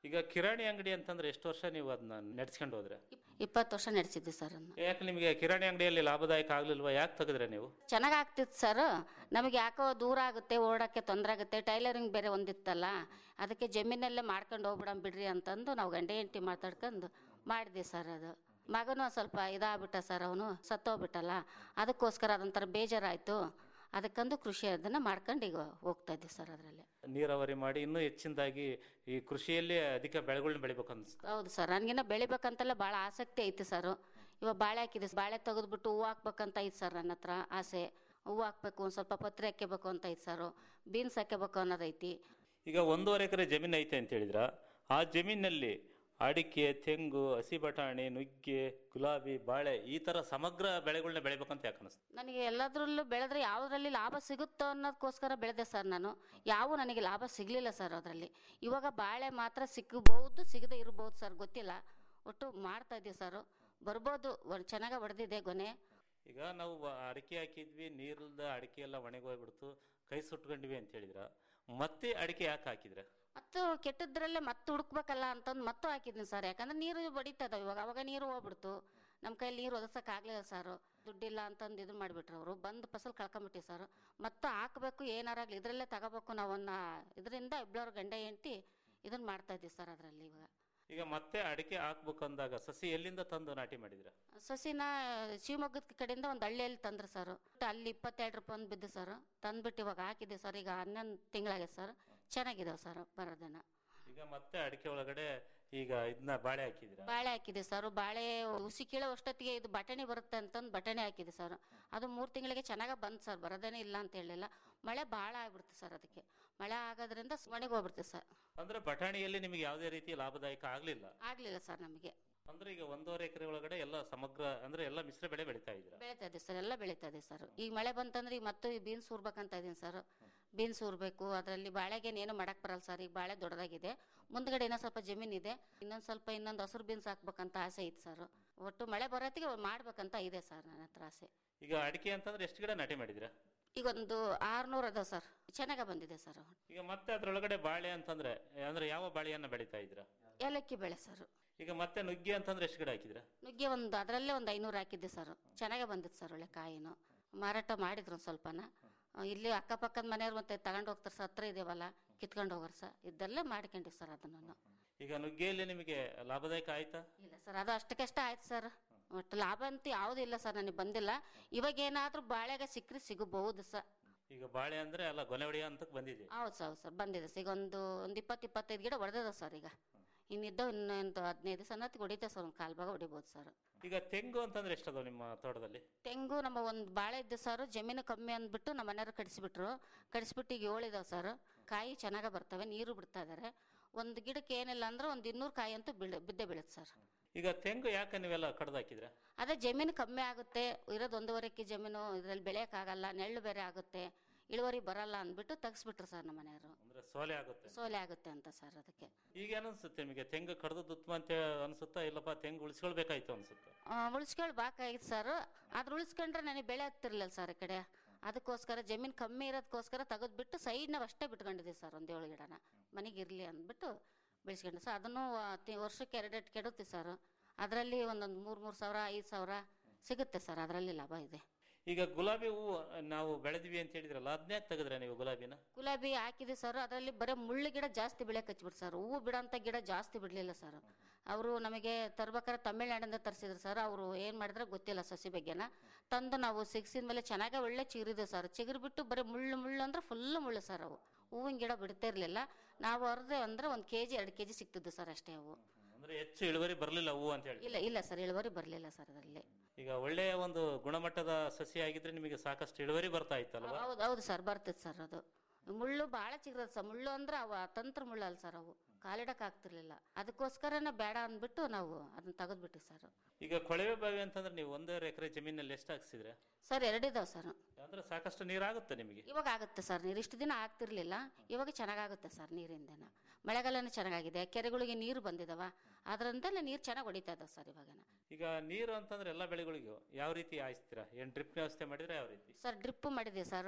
ಈಗ ಕಿರಾಣಿ ಅಂಗಡಿ ಅಂತಂದ್ರೆ ಎಷ್ಟು ವರ್ಷ ನೀವು ಅದನ್ನ ನಡೆಸ್ಕೊಂಡು ಹೋದ್ರೆ ಇಪ್ಪತ್ತು ವರ್ಷ ನಡೆಸಿದ್ದೆ ಸರ್ ಅದನ್ನ ಯಾಕೆ ನಿಮಗೆ ಕಿರಾಣಿ ಅಂಗಡಿಯಲ್ಲಿ ಲಾಭದಾಯಕ ಆಗ್ಲಿಲ್ವಾ ಯಾಕೆ ತೆಗೆದ್ರೆ ನೀವು ಚೆನ್ನಾಗಿ ಆಗ್ತಿತ್ತು ಸರ್ ನಮಗೆ ಯಾಕೋ ದೂರ ಆಗುತ್ತೆ ಓಡೋಕ್ಕೆ ತೊಂದರೆ ಆಗುತ್ತೆ ಟೈಲರಿಂಗ್ ಬೇರೆ ಒಂದಿತ್ತಲ್ಲ ಅದಕ್ಕೆ ಜಮೀನಲ್ಲೇ ಮಾಡ್ಕೊಂಡು ಹೋಗ್ಬಿಡಮ್ ಬಿಡ್ರಿ ಅಂತಂದು ನಾವು ಗಂಡೆ ಹೆಂಡತಿ ಮಾತಾಡ್ಕೊಂಡು ಮಾಡಿದೆ ಸರ್ ಅದು ಮಗನೂ ಒಂದ್ ಸ್ವಲ್ಪ ಇದಾಗ್ಬಿಟ್ಟ ಸರ್ ಅವನು ಸತ್ತೋಗ್ಬಿಟ್ಟಲ್ಲ ಅದಕ್ಕೋಸ್ಕರ ಅದೊಂಥರ ಬೇಜಾರಾಯಿತು ಅದಕ್ಕಂದು ಕೃಷಿ ಅದನ್ನು ಮಾಡ್ಕೊಂಡು ಈಗ ಹೋಗ್ತಾ ಇದ್ದೀವಿ ಸರ್ ಅದರಲ್ಲಿ ನೀರಾವರಿ ಮಾಡಿ ಇನ್ನೂ ಹೆಚ್ಚಿನದಾಗಿ ಈ ಕೃಷಿಯಲ್ಲಿ ಅಧಿಕ ಬೆಳೆಗಳನ್ನ ಬೆಳಿಬೇಕು ಅನ್ಸುತ್ತೆ ಹೌದು ಸರ್ ನನಗಿನ್ನ ಬೆಳಿಬೇಕಂತೆಲ್ಲ ಭಾಳ ಆಸಕ್ತಿ ಐತಿ ಸರ್ ಇವಾಗ ಬಾಳೆ ಹಾಕಿದೆ ಬಾಳೆ ತೆಗೆದ್ಬಿಟ್ಟು ಹೂವು ಹಾಕ್ಬೇಕಂತ ಐತೆ ಸರ್ ನನ್ನ ಹತ್ರ ಆಸೆ ಹೂವು ಹಾಕ್ಬೇಕು ಒಂದು ಸ್ವಲ್ಪ ಪತ್ರೆ ಹಾಕ್ಯಬೇಕು ಅಂತ ಐತೆ ಸರ್ ಬೀನ್ಸ್ ಹಾಕ್ಯಬೇಕು ಅನ್ನೋದೈತಿ ಈಗ ಒಂದೂವರೆ ಎಕರೆ ಜಮೀನು ಐತೆ ಅಂತ ಹೇಳಿದ್ರ ಆ ಜಮೀನಲ್ಲಿ ಅಡಿಕೆ ತೆಂಗು ಹಸಿ ಬಟಾಣಿ ನುಗ್ಗೆ ಗುಲಾಬಿ ಬಾಳೆ ಈ ತರ ಸಮಗ್ರ ಬೆಳೆಗಳನ್ನ ಬೆಳಿಬೇಕಂತ ಯಾಕೆ ಅನಿಸ್ತು ನನಗೆ ಎಲ್ಲದರಲ್ಲೂ ಬೆಳೆದ್ರೆ ಯಾವುದರಲ್ಲಿ ಲಾಭ ಸಿಗುತ್ತೋ ಅನ್ನೋದಕ್ಕೋಸ್ಕರ ಬೆಳೆದೆ ಸರ್ ನಾನು ಯಾವ ನನಗೆ ಲಾಭ ಸಿಗಲಿಲ್ಲ ಸರ್ ಅದರಲ್ಲಿ ಇವಾಗ ಬಾಳೆ ಮಾತ್ರ ಸಿಕ್ಕಬಹುದು ಸಿಗದೆ ಇರ್ಬೋದು ಸರ್ ಗೊತ್ತಿಲ್ಲ ಒಟ್ಟು ಮಾಡ್ತಾ ಇದ್ದೀವಿ ಸರ್ ಬರ್ಬೋದು ಒ- ಚೆನ್ನಾಗಿ ಹೊಡೆದಿದೆ ಗೊನೆ ಈಗ ನಾವು ಬ- ಅಡಿಕೆ ಹಾಕಿದ್ವಿ ನೀರಿಲ್ದ ಅಡಿಕೆ ಎಲ್ಲ ಒಣಗಿ ಹೋಗ್ಬಿಡ್ತು ಕೈ ಸುಟ್ಕೊಂಡಿವಿ ಅಂತ ಹೇಳಿದ್ರ ಮತ್ತೆ ಅಡಿಕೆ ಯಾಕೆ ಹಾಕಿದ್ರೆ ಮತ್ತು ಕೆಟ್ಟದ್ರಲ್ಲೇ ಮತ್ತೆ ಹುಡುಕ್ಬೇಕಲ್ಲ ಅಂತಂದು ಮತ್ತೆ ಹಾಕಿದ್ದೀನಿ ಸರ್ ಯಾಕಂದ್ರೆ ನೀರು ಬಡಿತಾ ಇದಾವೆ ಇವಾಗ ಅವಾಗ ನೀರು ಹೋಗ್ಬಿಡ್ತು ನಮ್ಮ ಕೈಲಿ ನೀರು ಒದಸಕ್ಕಾಗಲಿಲ್ಲ ಸರ್ ದುಡ್ಡಿಲ್ಲ ಅಂತಂದು ಇದು ಮಾಡಿಬಿಟ್ರು ಅವರು ಬಂದು ಫಸಲ್ ಕಳ್ಕೊಂಬಿಟ್ಟಿ ಸರ್ ಮತ್ತೆ ಹಾಕಬೇಕು ಏನಾರಾಗ್ಲಿ ಇದರಲ್ಲೇ ತಗೋಬೇಕು ನಾವನ್ನ ಇದರಿಂದ ಇಬ್ಬಳವ್ರ ಗಂಡ ಹೆಂಡ್ತಿ ಇದನ್ನ ಮಾಡ್ತಾ ಇದ್ದೀವಿ ಸರ್ ಅದರಲ್ಲಿ ಇವಾಗ ಈಗ ಮತ್ತೆ ಅಡಿಕೆ ಹಾಕ್ಬೇಕು ಅಂದಾಗ ಸಸಿ ಎಲ್ಲಿಂದ ತಂದು ನಾಟಿ ಮಾಡಿದ್ರ ಸಸಿನ ಶಿವಮೊಗ್ಗದ ಕಡೆಯಿಂದ ಒಂದು ಹಳ್ಳಿಯಲ್ಲಿ ತಂದ್ರು ಸರ್ ಅಲ್ಲಿ ಇಪ್ಪತ್ತೆರಡು ರೂಪಾಯಿ ಒಂದು ಬಿದ್ದು ಸರ್ ತಂದ್ಬಿಟ್ಟು ಇವಾಗ ಹಾಕಿದೆ ಸರ್ ಈಗ ಹನ್ನೊಂದು ತಿಂಗಳಾಗಿದೆ ಸರ್ ಚೆನ್ನಾಗಿದಾವೆ ಸರ್ ಬರೋದನ್ನ ಈಗ ಮತ್ತೆ ಅಡಿಕೆ ಒಳಗಡೆ ಈಗ ಇದನ್ನ ಬಾಳೆ ಹಾಕಿದಿರ ಬಾಳೆ ಹಾಕಿದೆ ಸರ್ ಬಾಳೆ ಹುಸಿ ಕೀಳೋ ಅಷ್ಟೊತ್ತಿಗೆ ಇದು ಬಟಾಣಿ ಬರುತ್ತೆ ಅಂತಂದು ಬಟಾಣಿ ಹಾಕಿದೆ ಸರ್ ಅದು ಮೂರು ತಿಂಗಳಿಗೆ ಚೆನ್ನಾಗಿ ಬಂತು ಸರ್ ಬರೋದೇನೆ ಇಲ್ಲ ಅಂತ ಹೇಳಿಲ್ಲ ಮಳೆ ಭಾಳ ಆಗ್ಬಿಡ್ತು ಸರ್ ಅದಕ್ಕೆ ಮಳೆ ಆಗೋದ್ರಿಂದ ಒಣಗಿ ಹೋಗ್ಬಿಡ್ತು ಸರ್ ಅಂದ್ರೆ ಬಟಾಣಿಯಲ್ಲಿ ನಿಮಗೆ ಯಾವುದೇ ರೀತಿ ಲಾಭದಾಯಕ ಆಗ್ಲಿಲ್ಲ ಆಗಲಿಲ್ಲ ಸರ್ ನಮಗೆ ಅಂದ್ರೆ ಈಗ ಒಂದೂವರೆ ಎಕರೆ ಒಳಗಡೆ ಎಲ್ಲ ಸಮಗ್ರ ಅಂದ್ರೆ ಎಲ್ಲ ಮಿಶ್ರ ಬೆಳೆ ಬೆಳಿತಾ ಇದ್ರ ಬೆಳೀತಾ ಇದೆ ಸರ್ ಎಲ್ಲ ಬೆಳೀತಾ ಇದೆ ಸರ್ ಈಗ ಮಳೆ ಬಂತಂದ್ರೆ ಈಗ ಮತ್ತೆ ಬೀನ್ಸ್ ಊರ್ಬೇಕಂತ ಇದೀನಿ ಸರ್ ಬೀನ್ಸ್ ಊರ್ಬೇಕು ಅದರಲ್ಲಿ ಬಾಳೆಗೇನು ಏನು ಮಾಡಕ್ ಬರಲ್ಲ ಸರ್ ಈಗ ಬಾಳೆ ದೊಡ್ಡದಾಗಿದೆ ಮುಂದ್ಗಡೆ ಇನ್ನೊಂದು ಸ್ವಲ್ಪ ಜಮೀನ್ ಇದೆ ಇನ್ನೊಂದು ಸ್ವಲ್ಪ ಇನ್ನೊಂದು ಹಸಿರು ಬೀನ್ಸ್ ಹಾಕ್ಬೇಕಂತ ಆಸೆ ಐತೆ ಸರ್ ಒಟ್ಟು ಮಳೆ ಬರೋತ್ತಿಗೆ ಮಾಡ್ಬೇಕಂತ ಇದೆ ಸರ್ ನನ್ನ ಹತ್ರ ಆಸೆ ಈಗ ಅಡಿಕೆ ಅಂತಂದ್ರೆ ಎಷ್ಟು ಗಿಡ ನಾಟಿ ಮಾಡಿದ್ರ ಈಗ ಒಂದು ಆರ್ನೂರು ಅದ ಸರ್ ಚೆನ್ನಾಗ ಬಂದಿದೆ ಸರ್ ಈಗ ಮತ್ತೆ ಅದ್ರೊಳಗಡೆ ಬಾಳೆ ಅಂತಂದ್ರೆ ಅಂದ್ರೆ ಯಾವ ಬಾಳೆಯನ್ನ ಬೆಳಿತಾ ಇದ್ರ ಏಲಕ್ಕಿ ಬೆಳೆ ಸರ್ ಈಗ ಮತ್ತೆ ನುಗ್ಗೆ ಅಂತಂದ್ರೆ ಎಷ್ಟು ಗಿಡ ಹಾಕಿದ್ರ ನುಗ್ಗೆ ಒಂದು ಅದರಲ್ಲೇ ಒಂದು ಐನೂರು ಹಾಕಿದ್ದೆ ಸರ್ ಚೆನ್ನಾಗೇ ಬಂದಿತ್ತು ಸರ್ ಒಳ್ಳೆ ಕಾಯಿನು ಮಾರಾಟ ಮಾಡಿದ್ರು ಒಂದು ಸ್ವಲ್ಪನ ಆ, ಇಲ್ಲಿ ಅಕ್ಕಪಕ್ಕದ ಮನೆಯವ್ರು ಮತ್ತೆ ತಗೊಂಡು ಹೋಗ್ತಾರೆ ಸರ್ ಹತ್ರ ಇದೇವಲ್ಲ ಕಿತ್ಕೊಂಡು ಹೋಗೋರು ಸರ್ ಇದ್ದಲ್ಲೇ ಮಾಡ್ಕೊಂಡಿವಿ ಸರ್ ಅದನ್ನು ಈಗ ನುಗ್ಗೆಯಲ್ಲಿ ನಿಮಗೆ ಲಾಭದಾಯಕ ಆಯ್ತಾ ಇಲ್ಲ ಸರ್ ಅದು ಅಷ್ಟಕ್ಕಷ್ಟ ಆಯ್ತು ಸರ್ ಒಟ್ಟು ಲಾಭ ಅಂತೂ ಯಾವುದೂ ಇಲ್ಲ ಸರ್ ನನಗೆ ಬಂದಿಲ್ಲ ಇವಾಗ ಏನಾದರೂ ಬಾಳೆಗೆ ಸಿಕ್ಕರೆ ಸಿಗಬಹುದು ಸರ್ ಈಗ ಬಾಳೆ ಅಂದ್ರೆ ಅಲ್ಲ ಗೊನೆ ಹೊಡೆಯ ಅಂತಕ್ ಬಂದಿದೆ ಹೌದು ಸರ್ ಹೌದು ಸರ್ ಬಂದಿದೆ ಸರ್ ಈಗ ಒಂದು ಒಂದು ಇಪ್ಪತ್ತು ಇಪ್ಪತ್ತೈದು ಗಿಡ ಹೊಡೆದದ ಸರ್ ಈಗ ಇನ್ನಿದ್ದವು ಇನ್ನೊಂದು ಹದಿನೈದು ದಿವಸ ಅನ್ನತ್ತಿಗೆ ಹೊಡಿತೇವೆ ಸರ್ ಒಂದು ಕಾಲು ಭಾಗ ಹೊಡಿಬೋದು ಸರ್ ಈಗ ತೆಂಗು ಅಂತಂದ್ರೆ ಎಷ್ಟದಾವ ನಿಮ್ಮ ತೋಟದಲ್ಲಿ ತೆಂಗು ನಮ್ಮ ಒಂದು ಬಾಳೆ ಇದ್ದು ಸರ್ ಜಮೀನು ಕಮ್ಮಿ ಅಂದ್ಬಿಟ್ಟು ನಮ್ಮ ಮನೆಯವ್ರು ಕಡಿಸ್ಬಿಟ್ರು ಕಡಿಸ್ಬಿಟ್ಟು ಈಗ ಏಳಿದಾವೆ ಸರ್ ಕಾಯಿ ಚೆನ್ನಾಗಿ ಬರ್ತವೆ ನೀರು ಬಿಡ್ತಾ ಇದ್ದಾರೆ ಒಂದು ಗಿಡಕ್ಕೆ ಏನಿಲ್ಲ ಅಂದ್ರೆ ಒಂದು ಇನ್ನೂರು ಕಾಯಿ ಅಂತೂ ಬೀಳ ಬಿದ್ದೇ ಬೀಳುತ್ತೆ ಸರ್ ಈಗ ತೆಂಗು ಯಾಕೆ ನೀವೆಲ್ಲ ಕಡ್ದು ಹಾಕಿದ್ರೆ ಅದೇ ಜಮೀನು ಕಮ್ಮಿ ಆಗುತ್ತೆ ಇರೋದು ಒಂದೂವರೆ ಕೆ ಜಮೀನು ಇದರಲ್ಲಿ ಬೆಳೆಯೋಕ್ಕಾಗಲ್ಲ ನೆರಳು ಬೇರೆ ಆಗುತ್ತೆ ಇಳುವರಿ ಬರಲ್ಲ ಅಂದ್ಬಿಟ್ಟು ತೆಗ್ಸ್ಬಿಟ್ರು ಸರ್ ನಮ್ಮ ಮನೆಯವರು ಅಂದ್ರೆ ಸೋಲೆ ಆಗುತ್ತೆ ಸೋಲೆ ಆಗುತ್ತೆ ಅಂತ ಸರ್ ಅದಕ್ಕೆ ಈಗ ಏನನ್ಸುತ್ತೆ ನಿಮಗೆ ತೆಂಗು ಕಡ್ದದ್ದು ಉತ್ತಮ ಅಂತ ಅನ್ಸುತ್ತಾ ಇಲ್ಲಪ್ಪ ತೆಂಗು ಉಳಿಸ್ಕೊಳ್ಬೇಕಾಯ್ತು ಅನ್ಸುತ್ತೆ ಉಳಿಸ್ಕೊಂಡು ಬಾಕಾಗಿತ್ತು ಸರ್ ಆದ್ರೆ ಉಳಿಸ್ಕೊಂಡ್ರೆ ನನಗೆ ಬೆಳೆ ಹತ್ತಿರಲಿಲ್ಲ ಸರ್ ಈ ಕಡೆ ಅದಕ್ಕೋಸ್ಕರ ಜಮೀನು ಕಮ್ಮಿ ಇರೋದಕ್ಕೋಸ್ಕರ ತೆಗೆದ್ಬಿಟ್ಟು ಸೈಡ್ನಾಗ ಅಷ್ಟೇ ಬಿಟ್ಕೊಂಡಿದ್ದೀವಿ ಸರ್ ಒಂದು ಏಳು ಗಿಡನ ಮನೆಗೆ ಇರಲಿ ಅಂದ್ಬಿಟ್ಟು ಬೆಳೆಸ್ಕೊಂಡು ಸರ್ ಅದನ್ನು ಆ, ತಿ- ವರ್ಷಕ್ಕೆ ಎರಡೆರಡು ಕೆಡುತ್ತೆ ಸರ್ ಅದರಲ್ಲಿ ಒಂದೊಂದು ಮೂರು ಮೂರು ಸಾವಿರ ಐದು ಸಾವಿರ ಸಿಗುತ್ತೆ ಸರ್ ಅದರಲ್ಲಿ ಲಾಭ ಇದೆ ಈಗ ಗುಲಾಬಿ ಹೂವು ನಾವು ಬೆಳೆದ್ವಿ ಅಂತ ಹೇಳಿದ್ರಲ್ಲ ಅದನ್ನೇ ತೆಗೆದ್ರೆ ನೀವು ಗುಲಾಬಿನ ಗುಲಾಬಿ ಹಾಕಿದೆ ಸರ್ ಅದರಲ್ಲಿ ಬರೀ ಮುಳ್ಳು ಗಿಡ ಜಾಸ್ತಿ ಬೆಳೆ ಹಚ್ಬಿಟ್ಟು ಸರ್ ಹೂವು ಬಿಡೋಂಥ ಗಿಡ ಜಾಸ್ತಿ ಬಿಡಲಿಲ್ಲ ಸರ್ ಅವರು ನಮಗೆ ತರ್ಬೇಕಾದ್ರೆ ತಮಿಳ್ನಾಡಿಂದ ತರಿಸಿದ್ರು ಸರ್ ಅವರು ಏನು ಮಾಡಿದ್ರೆ ಗೊತ್ತಿಲ್ಲ ಸಸಿ ಬಗ್ಗೆನ ತಂದು ನಾವು ಸಿಗ್ಸಿದ ಮೇಲೆ ಚೆನ್ನಾಗೇ ಒಳ್ಳೆ ಚಿಗುರಿದೆ ಸರ್ ಚಿಗುರು ಬಿಟ್ಟು ಬರೀ ಮುಳ್ಳು ಮುಳ್ಳು ಅಂದ್ರೆ ಫುಲ್ಲು ಮುಳ್ಳು ಸರ್ ಅವು ಹೂವಿನ ಗಿಡ ಬಿಡ್ತಾ ಇರಲಿಲ್ಲ ನಾವು ಅರ್ಧ ಅಂದ್ರೆ ಒಂದು ಕೆ ಜಿ ಎರಡು ಕೆ ಜಿ ಸಿಗ್ತಿದ್ದು ಸರ್ ಅಷ್ಟೇ ಅವು ಅಂದ್ರೆ ಹೆಚ್ಚು ಇಳುವರಿ ಬರಲಿಲ್ಲ ಹೂವು ಅಂತ ಹೇಳಿ ಇಲ್ಲ ಇಲ್ಲ ಸರ್ ಇಳುವರಿ ಬರಲಿಲ್ಲ ಸರ್ ಅದರಲ್ಲಿ ಈಗ ಒಳ್ಳೆಯ ಒಂದು ಗುಣಮಟ್ಟದ ಸಸಿ ಆಗಿದ್ರೆ ನಿಮಗೆ ಸಾಕಷ್ಟು ಇಳುವರಿ ಬರ್ತಾ ಇತ್ತಲ್ವಾ ಹೌದು ಹೌದು ಸರ್ ಬರ್ತೈತೆ ಸರ್ ಅದು ಮುಳ್ಳು ಭಾಳ ಚಿಗ್ರದ ಸರ್ ಮುಳ್ಳು ಅಂದ್ರೆ ಅವು ತಂತ್ರ ಮುಳ್ಳು ಅಲ್ಲ ಸರ್ ಅವು ಕಾಲಿಡಕ್ ಆಗ್ತಿರ್ಲಿಲ್ಲ ಅದಕ್ಕೋಸ್ಕರನೇ ಬೇಡ ಅಂದ್ಬಿಟ್ಟು ನಾವು ಅದನ್ನ ತೆಗೆದ್ಬಿಟ್ಟಿ ಸರ್ ಈಗ ಕೊಳವೆ ಬಾವಿ ಅಂತಂದ್ರೆ ನೀವು ಒಂದೂವರೆ ಎಕರೆ ಜಮೀನಲ್ಲಿ ಎಷ್ಟು ಹಾಕ್ಸಿದ್ರೆ ಸರ್ ಎರಡಿದಾವೆ ಸರ್ ಅಂದ್ರೆ ಸಾಕಷ್ಟು ನೀರಾಗುತ್ತೆ ನಿಮಗೆ ಇವಾಗ ಆಗುತ್ತೆ ಸರ್ ನೀರು ಇಷ್ಟು ದಿನ ಆಗ್ತಿರ್ಲಿಲ್ಲ ಇವಾಗ ಚೆನ್ನಾಗಾಗುತ್ತೆ ಸರ್ ನೀರಿಂದನ ಮಳೆಗಾಲನೂ ಚೆನ್ನಾಗಿದೆ ಕೆರೆಗಳಿಗೆ ನೀರು ಬಂದಿದಾವ ಅದರಿಂದಲೇ ನೀರು ಚೆನ್ನಾಗಿ ಹೊಡಿತಾ ಇದಾವೆ ಸರ್ ಇವಾಗನ ಈಗ ನೀರು ಅಂತಂದ್ರೆ ಎಲ್ಲ ಬೆಳೆಗಳಿಗೂ ಯಾವ ರೀತಿ ಹಾಯಿಸ್ತೀರಾ ಏನ್ ಡ್ರಿಪ್ ವ್ಯವಸ್ಥೆ ಮಾಡಿದ್ರೆ ಯಾವ ರೀತಿ ಸರ್ ಡ್ರಿಪ್ ಮಾಡಿದೆ ಸರ್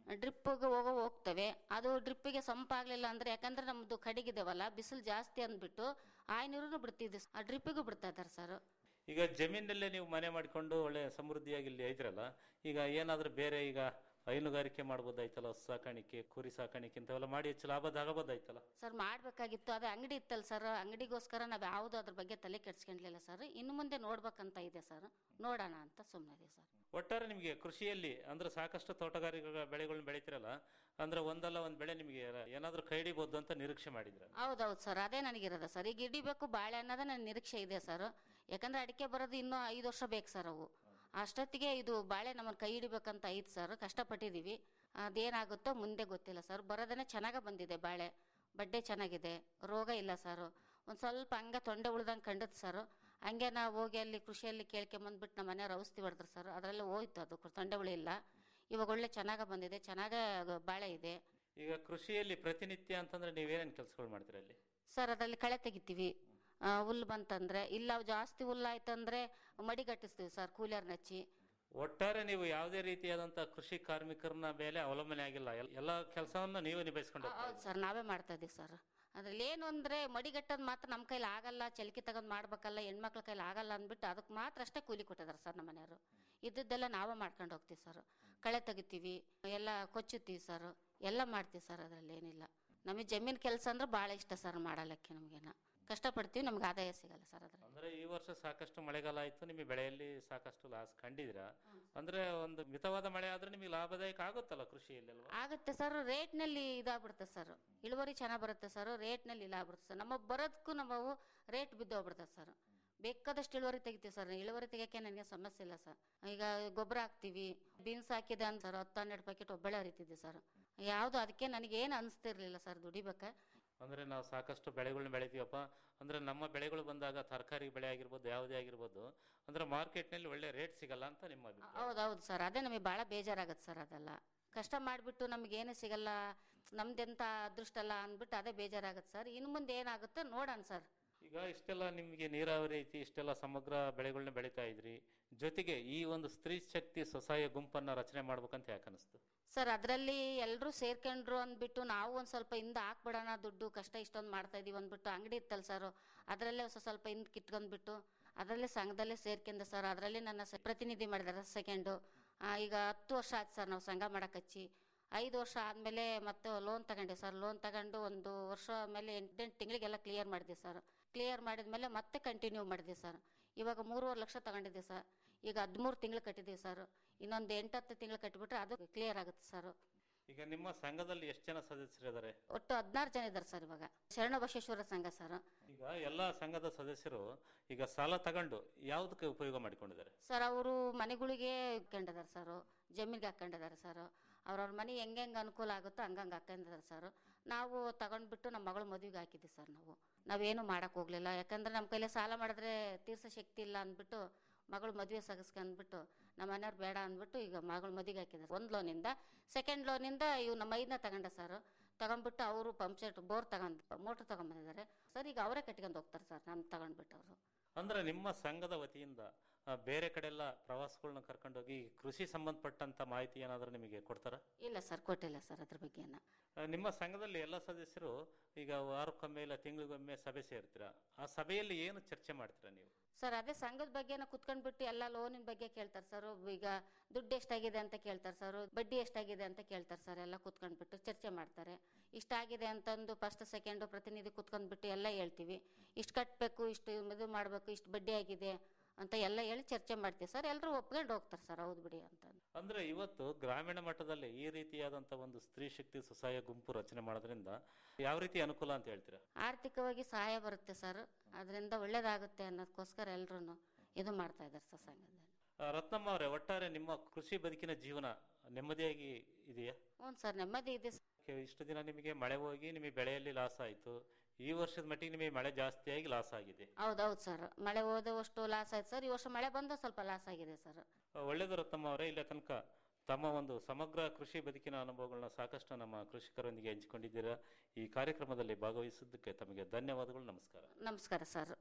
ಡ್ರಿಪ್ಪಿಗೆ ಹೋಗೋ ಹೋಗ್ತವೆ ಅದು ಡ್ರಿಪ್ಪಿಗೆ ಸಂಪಾಗಲಿಲ್ಲ ಅಂದರೆ ಯಾಕಂದ್ರೆ ನಮ್ಮದು ಕಡಿಗಿದಾವಲ್ಲ ಬಿಸಿಲು ಜಾಸ್ತಿ ಅಂದ್ಬಿಟ್ಟು ಆ ನೀರು ಬಿಡ್ತಿದ್ವಿ ಆ ಡ್ರಿಪ್ಪಿಗೂ ಬಿಡ್ತಾ ಇದ್ದಾರೆ ಸರ್ ಈಗ ಜಮೀನಲ್ಲೇ ನೀವು ಮನೆ ಮಾಡಿಕೊಂಡು ಒಳ್ಳೆ ಸಮೃದ್ಧಿಯಾಗಿ ಇಲ್ಲಿ ಐತ್ರಲ್ಲ ಈಗ ಏನಾದ್ರೂ ಬೇರೆ ಈಗ ಹೈನುಗಾರಿಕೆ ಮಾಡ್ಬೋದಾಯ್ತಲ್ಲ ಹಸು ಸಾಕಾಣಿಕೆ ಕುರಿ ಸಾಕಾಣಿಕೆ ಇಂಥವೆಲ್ಲ ಮಾಡಿ ಹೆಚ್ಚು ಲಾಭದ ಆಗಬೋದಾಯ್ತಲ್ಲ ಸರ್ ಮಾಡಬೇಕಾಗಿತ್ತು ಅದೇ ಅಂಗಡಿ ಇತ್ತಲ್ಲ ಸರ್ ಅಂಗಡಿಗೋಸ್ಕರ ನಾವು ಯಾವುದು ಅದ್ರ ಬಗ್ಗೆ ತಲೆ ಕೆಡ್ಸ್ಕೊಂಡ್ಲಿಲ್ಲ ಸರ್ ಇನ್ನು ಮುಂದೆ ನೋಡ್ಬೇಕಂತ ಇದೆ ಸರ್ ನೋಡೋಣ ಅಂತ ಸುಮ್ಮನೆ ಸರ್ ಒಟ್ಟಾರೆ ನಿಮಗೆ ಕೃಷಿಯಲ್ಲಿ ಅಂದ್ರೆ ಸಾಕಷ್ಟು ತೋಟಗಾರಿಕೆ ಬೆಳೆಗಳನ್ನ ಬೆಳಿತಿರಲ್ಲ ಅಂದ್ರೆ ಒಂದಲ್ಲ ಒಂದ್ ಬೆಳೆ ನಿಮಗೆ ಏನಾದ್ರೂ ಕೈ ಹಿಡಿಬೋದು ಅಂತ ನಿರೀಕ್ಷೆ ಮಾಡಿದ್ರ ಹೌದೌದು ಸರ್ ಅದೇ ನನಗಿರೋದು ಸರ್ ಈಗ ಹಿಡಿಬೇಕು ಬಾಳೆ ಅನ್ನೋದೇ ನನ್ನ ನಿರೀಕ್ಷೆ ಇದೆ ಸರ್ ಯಾಕಂದ್ರೆ ಅಡಿಕೆ ಬರೋದು ಇನ್ನೂ ಐದು ವರ್ಷ ಬೇಕು ಸರ್ ಅವು ಅಷ್ಟೊತ್ತಿಗೆ ಇದು ಬಾಳೆ ನಮ್ಮನ್ನು ಕೈ ಹಿಡಿಬೇಕಂತ ಐತೆ ಸರ್ ಕಷ್ಟಪಟ್ಟಿದ್ದೀವಿ ಅದೇನಾಗುತ್ತೋ ಮುಂದೆ ಗೊತ್ತಿಲ್ಲ ಸರ್ ಬರೋದನ್ನೇ ಚೆನ್ನಾಗಿ ಬಂದಿದೆ ಬಾಳೆ ಬಡ್ಡೆ ಚೆನ್ನಾಗಿದೆ ರೋಗ ಇಲ್ಲ ಸರ್ ಒಂದು ಸ್ವಲ್ಪ ಹಂಗೆ ತೊಂಡೆ ಉಳ್ದಂಗೆ ಕಂಡದ್ದು ಸರ್ ಹಂಗೆ ನಾವು ಹೋಗಿ ಅಲ್ಲಿ ಕೃಷಿಯಲ್ಲಿ ಕೇಳ್ಕೊಂಬಂದ್ಬಿಟ್ಟು ನಮ್ಮ ಮನೆಯವ್ರು ಔಷಧಿ ಹೊಡೆದ್ರು ಸರ್ ಅದರಲ್ಲೇ ಹೋಯ್ತು ಅದು ತೊಂಡೆ ಉಳಿಲ್ಲ ಇವಾಗ ಒಳ್ಳೆ ಚೆನ್ನಾಗಿ ಬಂದಿದೆ ಚೆನ್ನಾಗೇ ಬಾಳೆ ಇದೆ ಈಗ ಕೃಷಿಯಲ್ಲಿ ಪ್ರತಿನಿತ್ಯ ಅಂತಂದ್ರೆ ನೀವೇನೇನು ಕೆಲಸಗಳು ಮಾಡ್ತೀರಾ ಅಲ್ಲಿ ಸರ್ ಅದರಲ್ಲಿ ಕಳೆ ತೆಗಿತೀವಿ ಆ, ಹುಲ್ಲು ಬಂತಂದ್ರೆ ಇಲ್ಲ ಜಾಸ್ತಿ ಹುಲ್ಲಾಯ್ತಂದ್ರೆ ಮಡಿಗಟ್ಟಿಸ್ತೀವಿ ಸರ್ ಕೂಲಿಯರ್ನ ಹಚ್ಚಿ ಒಟ್ಟಾರೆ ನೀವು ಯಾವುದೇ ರೀತಿಯಾದಂತ ಕೃಷಿ ಕಾರ್ಮಿಕರನ್ನ ಮೇಲೆ ಅವಲಂಬನೆ ಆಗಿಲ್ಲ ಎಲ್- ಎಲ್ಲ ಕೆಲಸವನ್ನ ನೀವೇ ನಿಭಾಯಿಸ್ಕೊಂಡು ಹೋಗ್ತಾ ಹೌದು ಸರ್ ನಾವೇ ಮಾಡ್ತಾ ಇದ್ದೀವಿ ಸರ್ ಅದ್ರಲ್ಲಿ ಏನು ಅಂದ್ರೆ ಮಡಿಗಟ್ಟೋದು ಮಾತ್ರ ನಮ್ಮ ಕೈಲಿ ಆಗಲ್ಲ ಚಲಿಕೆ ತಗೊಂಡ್ ಮಾಡ್ಬೇಕಲ್ಲ ಹೆಣ್ಮಕ್ಳ ಕೈಲಿ ಆಗಲ್ಲ ಅಂದ್ಬಿಟ್ಟು ಅದಕ್ಕೆ ಮಾತ್ರ ಅಷ್ಟೇ ಕೂಲಿ ಕೊಟ್ಟಿದ್ದಾರೆ ಸರ್ ನಮ್ಮ ಮನೆಯವರು ಇದ್ದದ್ದೆಲ್ಲ ನಾವೇ ಮಾಡ್ಕೊಂಡು ಹೋಗ್ತೀವಿ ಸರ್ ಕಳೆ ತೆಗಿತೀವಿ ಎಲ್ಲ ಕೊಚ್ಚುತ್ತೀವಿ ಸರ್ ಎಲ್ಲ ಮಾಡ್ತೀವಿ ಸರ್ ಅದರಲ್ಲಿ ಏನಿಲ್ಲ ನಮಗೆ ಜಮೀನು ಕೆಲಸ ಅಂದ್ರೆ ಭಾಳ ಇಷ್ಟ ಸರ್ ಮಾಡಲಿಕ್ಕೆ ನಮಗೇನ ಕಷ್ಟಪಡ್ತೀವಿ ನಮ್ಗೆ ಆದಾಯ ಸಿಗಲ್ಲ ಸರ್ ಅದ್ರಲ್ಲಿ ಅಂದ್ರೆ ಈ ವರ್ಷ ಸಾಕಷ್ಟು ಮಳೆಗಾಲ ಆಯ್ತು ನಿಮಗೆ ಬೆಳೆಯಲ್ಲಿ ಸಾಕಷ್ಟು ಲಾಸ್ ಕಂಡಿದ್ದೀರಾ ಅಂದ್ರೆ ಒಂದು ಮಿತವಾದ ಮಳೆ ಆದ್ರೆ ನಿಮಗೆ ಲಾಭದಾಯಕ ಆಗುತ್ತಲ್ಲ ಕೃಷಿಯಲ್ಲಿ ಅಲ್ವಾ ಆಗುತ್ತೆ ಸರ್ ರೇಟ್ನಲ್ಲಿ ಇದಾಗ್ಬಿಡುತ್ತೆ ಸರ್ ಇಳುವರಿ ಚೆನ್ನಾಗಿ ಬರುತ್ತೆ ಸರ್ ರೇಟ್ನಲ್ಲಿ ಇಲ್ಲ ಆಗ್ಬಿಡುತ್ತೆ ಸರ್ ನಮ್ಮ ಬರೋದಕ್ಕೂ ನಮ್ಮವು ರೇಟ್ ಬಿದ್ದೋಗ್ಬಿಡುತ್ತೆ ಸರ್ ಬೇಕಾದಷ್ಟು ಇಳುವರಿ ತೆಗಿತೀವಿ ಸರ್ ಇಳುವರಿ ತೆಗಿಯೋಕ್ಕೆ ನನಗೆ ಸಮಸ್ಯೆ ಇಲ್ಲ ಸರ್ ಈಗ ಗೊಬ್ಬರ ಹಾಕ್ತೀವಿ ಬೀನ್ಸ್ ಹಾಕಿದೆ ಅಂತ ಸರ್ ಹತ್ತು ಹನ್ನೆರಡು ಪ್ಯಾಕೆಟ್ ಒಬ್ಬಳೆ ಹರಿತಿದ್ದೆ ಸರ್ ಯಾವುದು ಅದಕ್ಕೆ ನನಗೇನು ಅನಿಸ್ತಿರ್ಲಿಲ್ಲ ಸರ್ ದುಡಿಬೇಕಾ ಅಂದ್ರೆ ನಾವು ಸಾಕಷ್ಟು ಬೆಳೆಗಳನ್ನ ಬೆಳಿತೀವಪ್ಪ ಅಂದ್ರೆ ನಮ್ಮ ಬೆಳೆಗಳು ಬಂದಾಗ ತರಕಾರಿ ಬೆಳೆ ಆಗಿರ್ಬೋದು ಯಾವುದೇ ಆಗಿರ್ಬೋದು ಅಂದ್ರೆ ಮಾರ್ಕೆಟ್ನಲ್ಲಿ ಒಳ್ಳೆ ರೇಟ್ ಸಿಗಲ್ಲ ಅಂತ ನಿಮ್ಮ ಅಭಿಪ್ರಾಯ ಹೌದೌದು ಸರ್ ಅದೇ ನಮಗೆ ಭಾಳ ಬೇಜಾರಾಗತ್ತೆ ಸರ್ ಅದೆಲ್ಲ ಕಷ್ಟ ಮಾಡಿಬಿಟ್ಟು ನಮಗೇನು ಸಿಗಲ್ಲ ನಮ್ದೆಂತ ಅದೃಷ್ಟ ಅಲ್ಲ ಅಂದ್ಬಿಟ್ಟು ಅದೇ ಬೇಜಾರಾಗತ್ತೆ ಸರ್ ಇನ್ನು ಮುಂದೆ ಏನಾಗುತ್ತೆ ನೋಡೋಣ ಸರ್ ಈಗ ಇಷ್ಟೆಲ್ಲ ನಿಮಗೆ ನೀರಾವರಿ ಐತಿ ಇಷ್ಟೆಲ್ಲ ಸಮಗ್ರ ಬೆಳೆಗಳನ್ನ ಬೆಳಿತಾ ಇದ್ರಿ ಜೊತೆಗೆ ಈ ಒಂದು ಸ್ತ್ರೀ ಶಕ್ತಿ ಸ್ವಸಹಾಯ ಗುಂಪನ್ನ ರಚನೆ ಮಾಡ್ಬೇಕಂತ ಯಾಕೆ ಅನಿಸ್ತು ಸರ್ ಅದರಲ್ಲಿ ಎಲ್ಲರೂ ಸೇರ್ಕೊಂಡ್ರು ಅಂದ್ಬಿಟ್ಟು ನಾವು ಒಂದು ಸ್ವಲ್ಪ ಹಿಂದೆ ಹಾಕ್ಬಿಡೋಣ ದುಡ್ಡು ಕಷ್ಟ ಇಷ್ಟೊಂದು ಮಾಡ್ತಾ ಇದೀವಿ ಅಂದ್ಬಿಟ್ಟು ಅಂಗಡಿ ಇತ್ತಲ್ಲ ಸರ್ ಅದರಲ್ಲೇ ಸ್ವಲ್ಪ ಸ್ವಲ್ಪ ಹಿಂದೆ ಕಿತ್ಕೊಂಡ್ಬಿಟ್ಟು ಅದರಲ್ಲೇ ಸಂಘದಲ್ಲೇ ಸೇರ್ಕೊಂಡೆ ಸರ್ ಅದರಲ್ಲಿ ನನ್ನ ಸ- ಪ್ರತಿನಿಧಿ ಮಾಡಿದಾರೆ ಸೆಕೆಂಡು ಈಗ ಹತ್ತು ವರ್ಷ ಆಯ್ತು ಸರ್ ನಾವು ಸಂಘ ಮಾಡಕ್ಕೆ ಹಚ್ಚಿ ಐದು ವರ್ಷ ಆದಮೇಲೆ ಮತ್ತೆ ಲೋನ್ ತಗೊಂಡೆ ಸರ್ ಲೋನ್ ತಗೊಂಡು ಒಂದು ವರ್ಷ ಮೇಲೆ ಎಂಟೆಂಟು ತಿಂಗಳಿಗೆಲ್ಲ ಕ್ಲಿಯರ್ ಮಾಡಿದೆ ಸರ್ ಕ್ಲಿಯರ್ ಮಾಡಿದ್ಮೇಲೆ ಮತ್ತೆ ಕಂಟಿನ್ಯೂ ಮಾಡಿದೆ ಸರ್ ಇವಾಗ ಮೂರುವರೆ ಲಕ್ಷ ತಗೊಂಡಿದ್ದೆ ಸರ್ ಈಗ ಹದಿಮೂರು ತಿಂಗಳು ಕಟ್ಟಿದ್ದೀವಿ ಸರ್ ಇನ್ನೊಂದು ಎಂಟತ್ತು ತಿಂಗಳು ಕಟ್ಟಿಬಿಟ್ರೆ ಅದು ಕ್ಲಿಯರ್ ಆಗುತ್ತೆ ಸರ್ ಈಗ ನಿಮ್ಮ ಸಂಘದಲ್ಲಿ ಎಷ್ಟು ಜನ ಸದಸ್ಯರಿದ್ದಾರೆ ಒಟ್ಟು ಹದಿನಾರು ಜನ ಇದ್ದಾರೆ ಸರ್ ಇವಾಗ ಶರಣಬಸವೇಶ್ವರ ಸಂಘ ಸರ್ ಈಗ ಎಲ್ಲ ಸಂಘದ ಸದಸ್ಯರು ಈಗ ಸಾಲ ತಗೊಂಡು ಯಾವುದಕ್ಕೆ ಉಪಯೋಗ ಮಾಡಿಕೊಂಡಿದ್ದಾರೆ ಸರ್ ಅವರು ಮನೆಗಳಿಗೆ ಹಾಕೊಂಡಿದ್ದಾರೆ ಸರ್ ಜಮೀನಿಗೆ ಹಾಕೊಂಡಿದ್ದಾರೆ ಸರ್ ಅವ್ರವ್ರ ಮನೆ ಹೆಂಗೆ ಹೆಂಗೆ ಅನುಕೂಲ ಆಗುತ್ತೋ ಹಂಗಂಗೆ ಹಾಕೊಂಡಿದ್ದಾರೆ ಸರ್ ನಾವು ತಗೊಂಡ್ಬಿಟ್ಟು ನಮ್ಮ ಮಗಳ ಮದುವೆಗೆ ಹಾಕಿದ್ವಿ ಸರ್ ನಾವು ನಾವೇನು ಮಾಡಕ್ಕೆ ಹೋಗ್ಲಿಲ್ಲ ಯಾಕಂದ್ರೆ ನಮ್ಮ ಕೈಲಿ ಸಾಲ ಮಾಡಿದ್ರೆ ತೀರ್ಸೋ ಶಕ್ತಿ ಇಲ್ಲ ಅಂದ್ಬಿಟ್ಟು ಮಗಳು ಮದುವೆ ಸಗಸ್ಕೊಂಡ್ಬಿಟ್ಟು ನಮ್ಮ ಮನೆಯವ್ರು ಬೇಡ ಅಂದ್ಬಿಟ್ಟು ಈಗ ಮಗಳು ಮದುವೆಗೆ ಹಾಕಿದ್ದಾರೆ ಒಂದು ಲೋನಿಂದ ಸೆಕೆಂಡ್ ಲೋನಿಂದ ಇವು ನಮ್ಮ ಐದನ್ನ ತಗೊಂಡೆ ಸರ್ ತಗೊಂಡ್ಬಿಟ್ಟು ಅವರು ಪಂಪ್ ಸೆಟ್ ಬೋರ್ ತಗೊಂಡು ಮೋಟ್ರ್ ತಗೊಂಡ್ಬಂದಿದ್ದಾರೆ ಸರ್ ಈಗ ಅವರೇ ಕಟ್ಕೊಂಡು ಹೋಗ್ತಾರೆ ಸರ್ ನಾನು ತಗೊಂಡ್ಬಿಟ್ಟು ಅವರು ಅಂದ್ರೆ ನಿಮ್ಮ ಸಂಘದ ವತಿಯಿಂದ ಆ, ಬೇರೆ ಕಡೆ ಎಲ್ಲ ಪ್ರವಾಸಗಳನ್ನ ಕರ್ಕೊಂಡೋಗಿ ಕೃಷಿ ಸಂಬಂಧಪಟ್ಟಂತ ಮಾಹಿತಿ ಏನಾದರೂ ನಿಮಗೆ ಕೊಡ್ತಾರ ಇಲ್ಲ ಸರ್ ಕೊಟ್ಟಿಲ್ಲ ಸರ್ ಅದ್ರ ಬಗ್ಗೆನ ನಿಮ್ಮ ಸಂಘದಲ್ಲಿ ಎಲ್ಲ ಸದಸ್ಯರು ಈಗ ವಾರಕ್ಕೊಮ್ಮೆ ಇಲ್ಲ ತಿಂಗಳಿಗೊಮ್ಮೆ ಸಭೆ ಸೇರ್ತೀರಾ ಆ ಸಭೆಯಲ್ಲಿ ಏನು ಚರ್ಚೆ ಮಾಡ್ತೀರಾ ನೀವು ಸರ್ ಅದೇ ಸಂಘದ ಬಗ್ಗೆನ ಕುತ್ಕೊಂಡ್ಬಿಟ್ಟು ಎಲ್ಲ ಲೋನಿನ ಬಗ್ಗೆ ಕೇಳ್ತಾರೆ ಸರ್ ಈಗ ದುಡ್ಡು ಎಷ್ಟಾಗಿದೆ ಅಂತ ಕೇಳ್ತಾರೆ ಸರ್ ಬಡ್ಡಿ ಎಷ್ಟಾಗಿದೆ ಅಂತ ಕೇಳ್ತಾರೆ ಸರ್ ಎಲ್ಲ ಕುತ್ಕೊಂಡ್ಬಿಟ್ಟು ಚರ್ಚೆ ಮಾಡ್ತಾರೆ ಇಷ್ಟಾಗಿದೆ ಅಂತಂದು ಫಸ್ಟ್ ಸೆಕೆಂಡು ಪ್ರತಿನಿಧಿ ಕುತ್ಕೊಂಡ್ಬಿಟ್ಟು ಎಲ್ಲ ಹೇಳ್ತೀವಿ ಇಷ್ಟು ಕಟ್ಟಬೇಕು ಇಷ್ಟು ಇದು ಮಾಡಬೇಕು ಇಷ್ಟು ಬಡ್ಡಿ ಆಗಿದೆ ಅಂತ ಎಲ್ಲ ಹೇಳಿ ಚರ್ಚೆ ಮಾಡ್ತೀವಿ ಸರ್ ಎಲ್ಲರೂ ಒಪ್ಕೊಂಡು ಹೋಗ್ತಾರೆ ಸರ್ ಹೌದು ಬಿಡಿ ಅಂತ ಅಂದ್ರೆ ಇವತ್ತು ಗ್ರಾಮೀಣ ಮಟ್ಟದಲ್ಲಿ ಈ ರೀತಿಯಾದಂತ ಒಂದು ಸ್ತ್ರೀ ಶಕ್ತಿ ಸ್ವಸಹಾಯ ಗುಂಪು ರಚನೆ ಮಾಡೋದ್ರಿಂದ ಯಾವ ರೀತಿ ಅನುಕೂಲ ಅಂತ ಹೇಳ್ತೀರಾ ಆರ್ಥಿಕವಾಗಿ ಸಹಾಯ ಬರುತ್ತೆ ಸರ್ ಅದರಿಂದ ಒಳ್ಳೇದಾಗುತ್ತೆ ಅನ್ನೋದಕ್ಕೋಸ್ಕರ ಎಲ್ಲರೂ ಇದು ಮಾಡ್ತಾ ಇದ್ದಾರೆ ಸರ್ ಸಂಘದಲ್ಲಿ ಆ, ರತ್ನಮ್ಮ ಅವರೇ ಒಟ್ಟಾರೆ ನಿಮ್ಮ ಕೃಷಿ ಬದುಕಿನ ಜೀವನ ನೆಮ್ಮದಿಯಾಗಿ ಇದೆಯಾ ಹ್ಞೂ ಸರ್ ನೆಮ್ಮದಿ ಇದೆ ಸರ್. ಕೆ- ಇಷ್ಟು ದಿನ ನಿಮಗೆ ಮಳೆ ಹೋಗಿ ನಿಮಗೆ ಬೆಳೆಯಲ್ಲಿ ಲಾಸ್ ಆಯಿತು ಈ ವರ್ಷದ ಮಟ್ಟಿಗೆ ನಿಮಗೆ ಮಳೆ ಜಾಸ್ತಿಯಾಗಿ ಲಾಸ್ ಆಗಿದೆ ಹೌದೌದು ಸರ್ ಮಳೆ ಹೋದವಷ್ಟು ಲಾಸ್ ಆಯ್ತು ಸರ್ ಈ ವರ್ಷ ಮಳೆ ಬಂದ ಸ್ವಲ್ಪ ಲಾಸ್ ಆಗಿದೆ ಸರ್ ಆ, ಒಳ್ಳೆಯದು ರತ್ನಮ್ಮ ಅವರೇ ಇಲ್ಲ ತನಕ ತಮ್ಮ ಒಂದು ಸಮಗ್ರ ಕೃಷಿ ಬದುಕಿನ ಅನುಭವಗಳನ್ನ ಸಾಕಷ್ಟು ನಮ್ಮ ಕೃಷಿಕರೊಂದಿಗೆ ಹಂಚಿಕೊಂಡಿದ್ದೀರಾ ಈ ಕಾರ್ಯಕ್ರಮದಲ್ಲಿ ಭಾಗವಹಿಸಿದ್ದಕ್ಕೆ ತಮಗೆ ಧನ್ಯವಾದಗಳು ನಮಸ್ಕಾರ ನಮಸ್ಕಾರ ಸರ್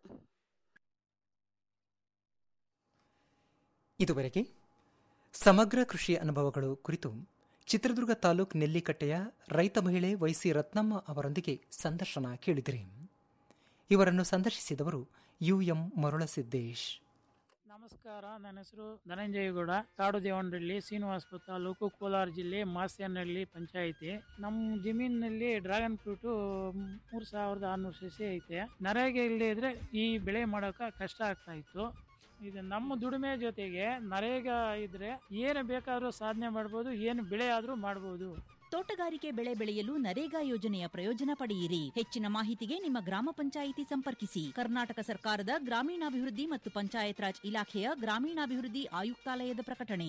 ಇದುವರೆಗೆ ಸಮಗ್ರ ಕೃಷಿ ಅನುಭವಗಳು ಕುರಿತು ಚಿತ್ರದುರ್ಗ ತಾಲೂಕ್ ನೆಲ್ಲಿಕಟ್ಟೆಯ ರೈತ ಮಹಿಳೆ ವೈಸಿ ರತ್ನಮ್ಮ ಅವರೊಂದಿಗೆ ಸಂದರ್ಶನ ಕೇಳಿದಿರಿ ಇವರನ್ನು ಸಂದರ್ಶಿಸಿದವರು ಯು ಎಂ ಮರುಳಸಿದ್ದೇಶ್ ನಮಸ್ಕಾರ ನನ್ನ ಹೆಸರು ಧನಂಜಯಗೌಡ ಕಾಡು ದೇವನಹಳ್ಳಿ ಶ್ರೀನಿವಾಸಪುರ ತಾಲೂಕು ಕೋಲಾರ ಜಿಲ್ಲೆ ಮಾಸ್ಯನಹಳ್ಳಿ ಪಂಚಾಯಿತಿ ನಮ್ಮ ಜಮೀನಿನಲ್ಲಿ ಡ್ರ್ಯಾಗನ್ ಫ್ರೂಟು ಮೂರು ಸಾವಿರದ ಆರುನೂರು ಸಸಿ ಐತೆ ನರೇಗೆ ಇಲ್ಲದೆ ಇದ್ರೆ ಈ ಬೆಳೆ ಮಾಡೋಕೆ ಕಷ್ಟ ಆಗ್ತಾ ಇತ್ತು ಇದು ನಮ್ಮ ದುಡಿಮೆ ಜೊತೆಗೆ ನರೇಗ ಇದ್ರೆ ಏನು ಬೇಕಾದರೂ ಸಾಧನೆ ಮಾಡ್ಬೋದು ಏನು ಬೆಳೆ ಆದರೂ ಮಾಡ್ಬೋದು ತೋಟಗಾರಿಕೆ ಬೆಳೆ ಬೆಳೆಯಲು ನರೇಗಾ ಯೋಜನೆಯ ಪ್ರಯೋಜನ ಪಡೆಯಿರಿ ಹೆಚ್ಚಿನ ಮಾಹಿತಿಗೆ ನಿಮ್ಮ ಗ್ರಾಮ ಪಂಚಾಯಿತಿ ಸಂಪರ್ಕಿಸಿ ಕರ್ನಾಟಕ ಸರ್ಕಾರದ ಗ್ರಾಮೀಣಾಭಿವೃದ್ಧಿ ಮತ್ತು ಪಂಚಾಯತ್ ರಾಜ್ ಇಲಾಖೆಯ ಗ್ರಾಮೀಣಾಭಿವೃದ್ಧಿ ಆಯುಕ್ತಾಲಯದ ಪ್ರಕಟಣೆ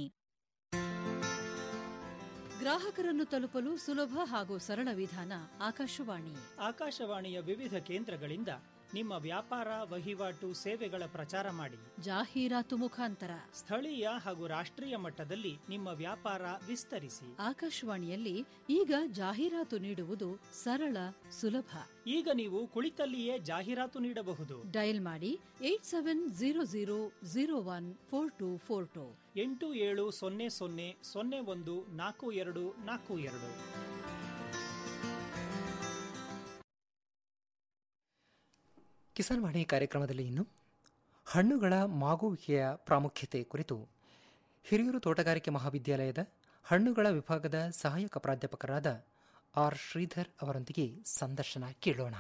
ಗ್ರಾಹಕರನ್ನು ತಲುಪಲು ಸುಲಭ ಹಾಗೂ ಸರಳ ವಿಧಾನ ಆಕಾಶವಾಣಿ ಆಕಾಶವಾಣಿಯ ವಿವಿಧ ಕೇಂದ್ರಗಳಿಂದ ನಿಮ್ಮ ವ್ಯಾಪಾರ ವಹಿವಾಟು ಸೇವೆಗಳ ಪ್ರಚಾರ ಮಾಡಿ ಜಾಹೀರಾತು ಮುಖಾಂತರ ಸ್ಥಳೀಯ ಹಾಗೂ ರಾಷ್ಟ್ರೀಯ ಮಟ್ಟದಲ್ಲಿ ನಿಮ್ಮ ವ್ಯಾಪಾರ ವಿಸ್ತರಿಸಿ ಆಕಾಶವಾಣಿಯಲ್ಲಿ ಈಗ ಜಾಹೀರಾತು ನೀಡುವುದು ಸರಳ ಸುಲಭ ಈಗ ನೀವು ಕುಳಿತಲ್ಲಿಯೇ ಜಾಹೀರಾತು ನೀಡಬಹುದು ಡಯಲ್ ಮಾಡಿ eight seven zero zero zero one four two four two ಎಂಟು ಏಳು ಸೊನ್ನೆ ಸೊನ್ನೆ ಸೊನ್ನೆ ಒಂದು ನಾಲ್ಕು ಎರಡು ನಾಲ್ಕು ಎರಡು ಕಿಸಾನ್ ವಾಣಿ ಕಾರ್ಯಕ್ರಮದಲ್ಲಿ ಇನ್ನು ಹಣ್ಣುಗಳ ಮಾಗುವಿಕೆಯ ಪ್ರಾಮುಖ್ಯತೆ ಕುರಿತು ಹಿರಿಯೂರು ತೋಟಗಾರಿಕೆ ಮಹಾವಿದ್ಯಾಲಯದ ಹಣ್ಣುಗಳ ವಿಭಾಗದ ಸಹಾಯಕ ಪ್ರಾಧ್ಯಾಪಕರಾದ ಆರ್ ಶ್ರೀಧರ್ ಅವರೊಂದಿಗೆ ಸಂದರ್ಶನ ಕೇಳೋಣ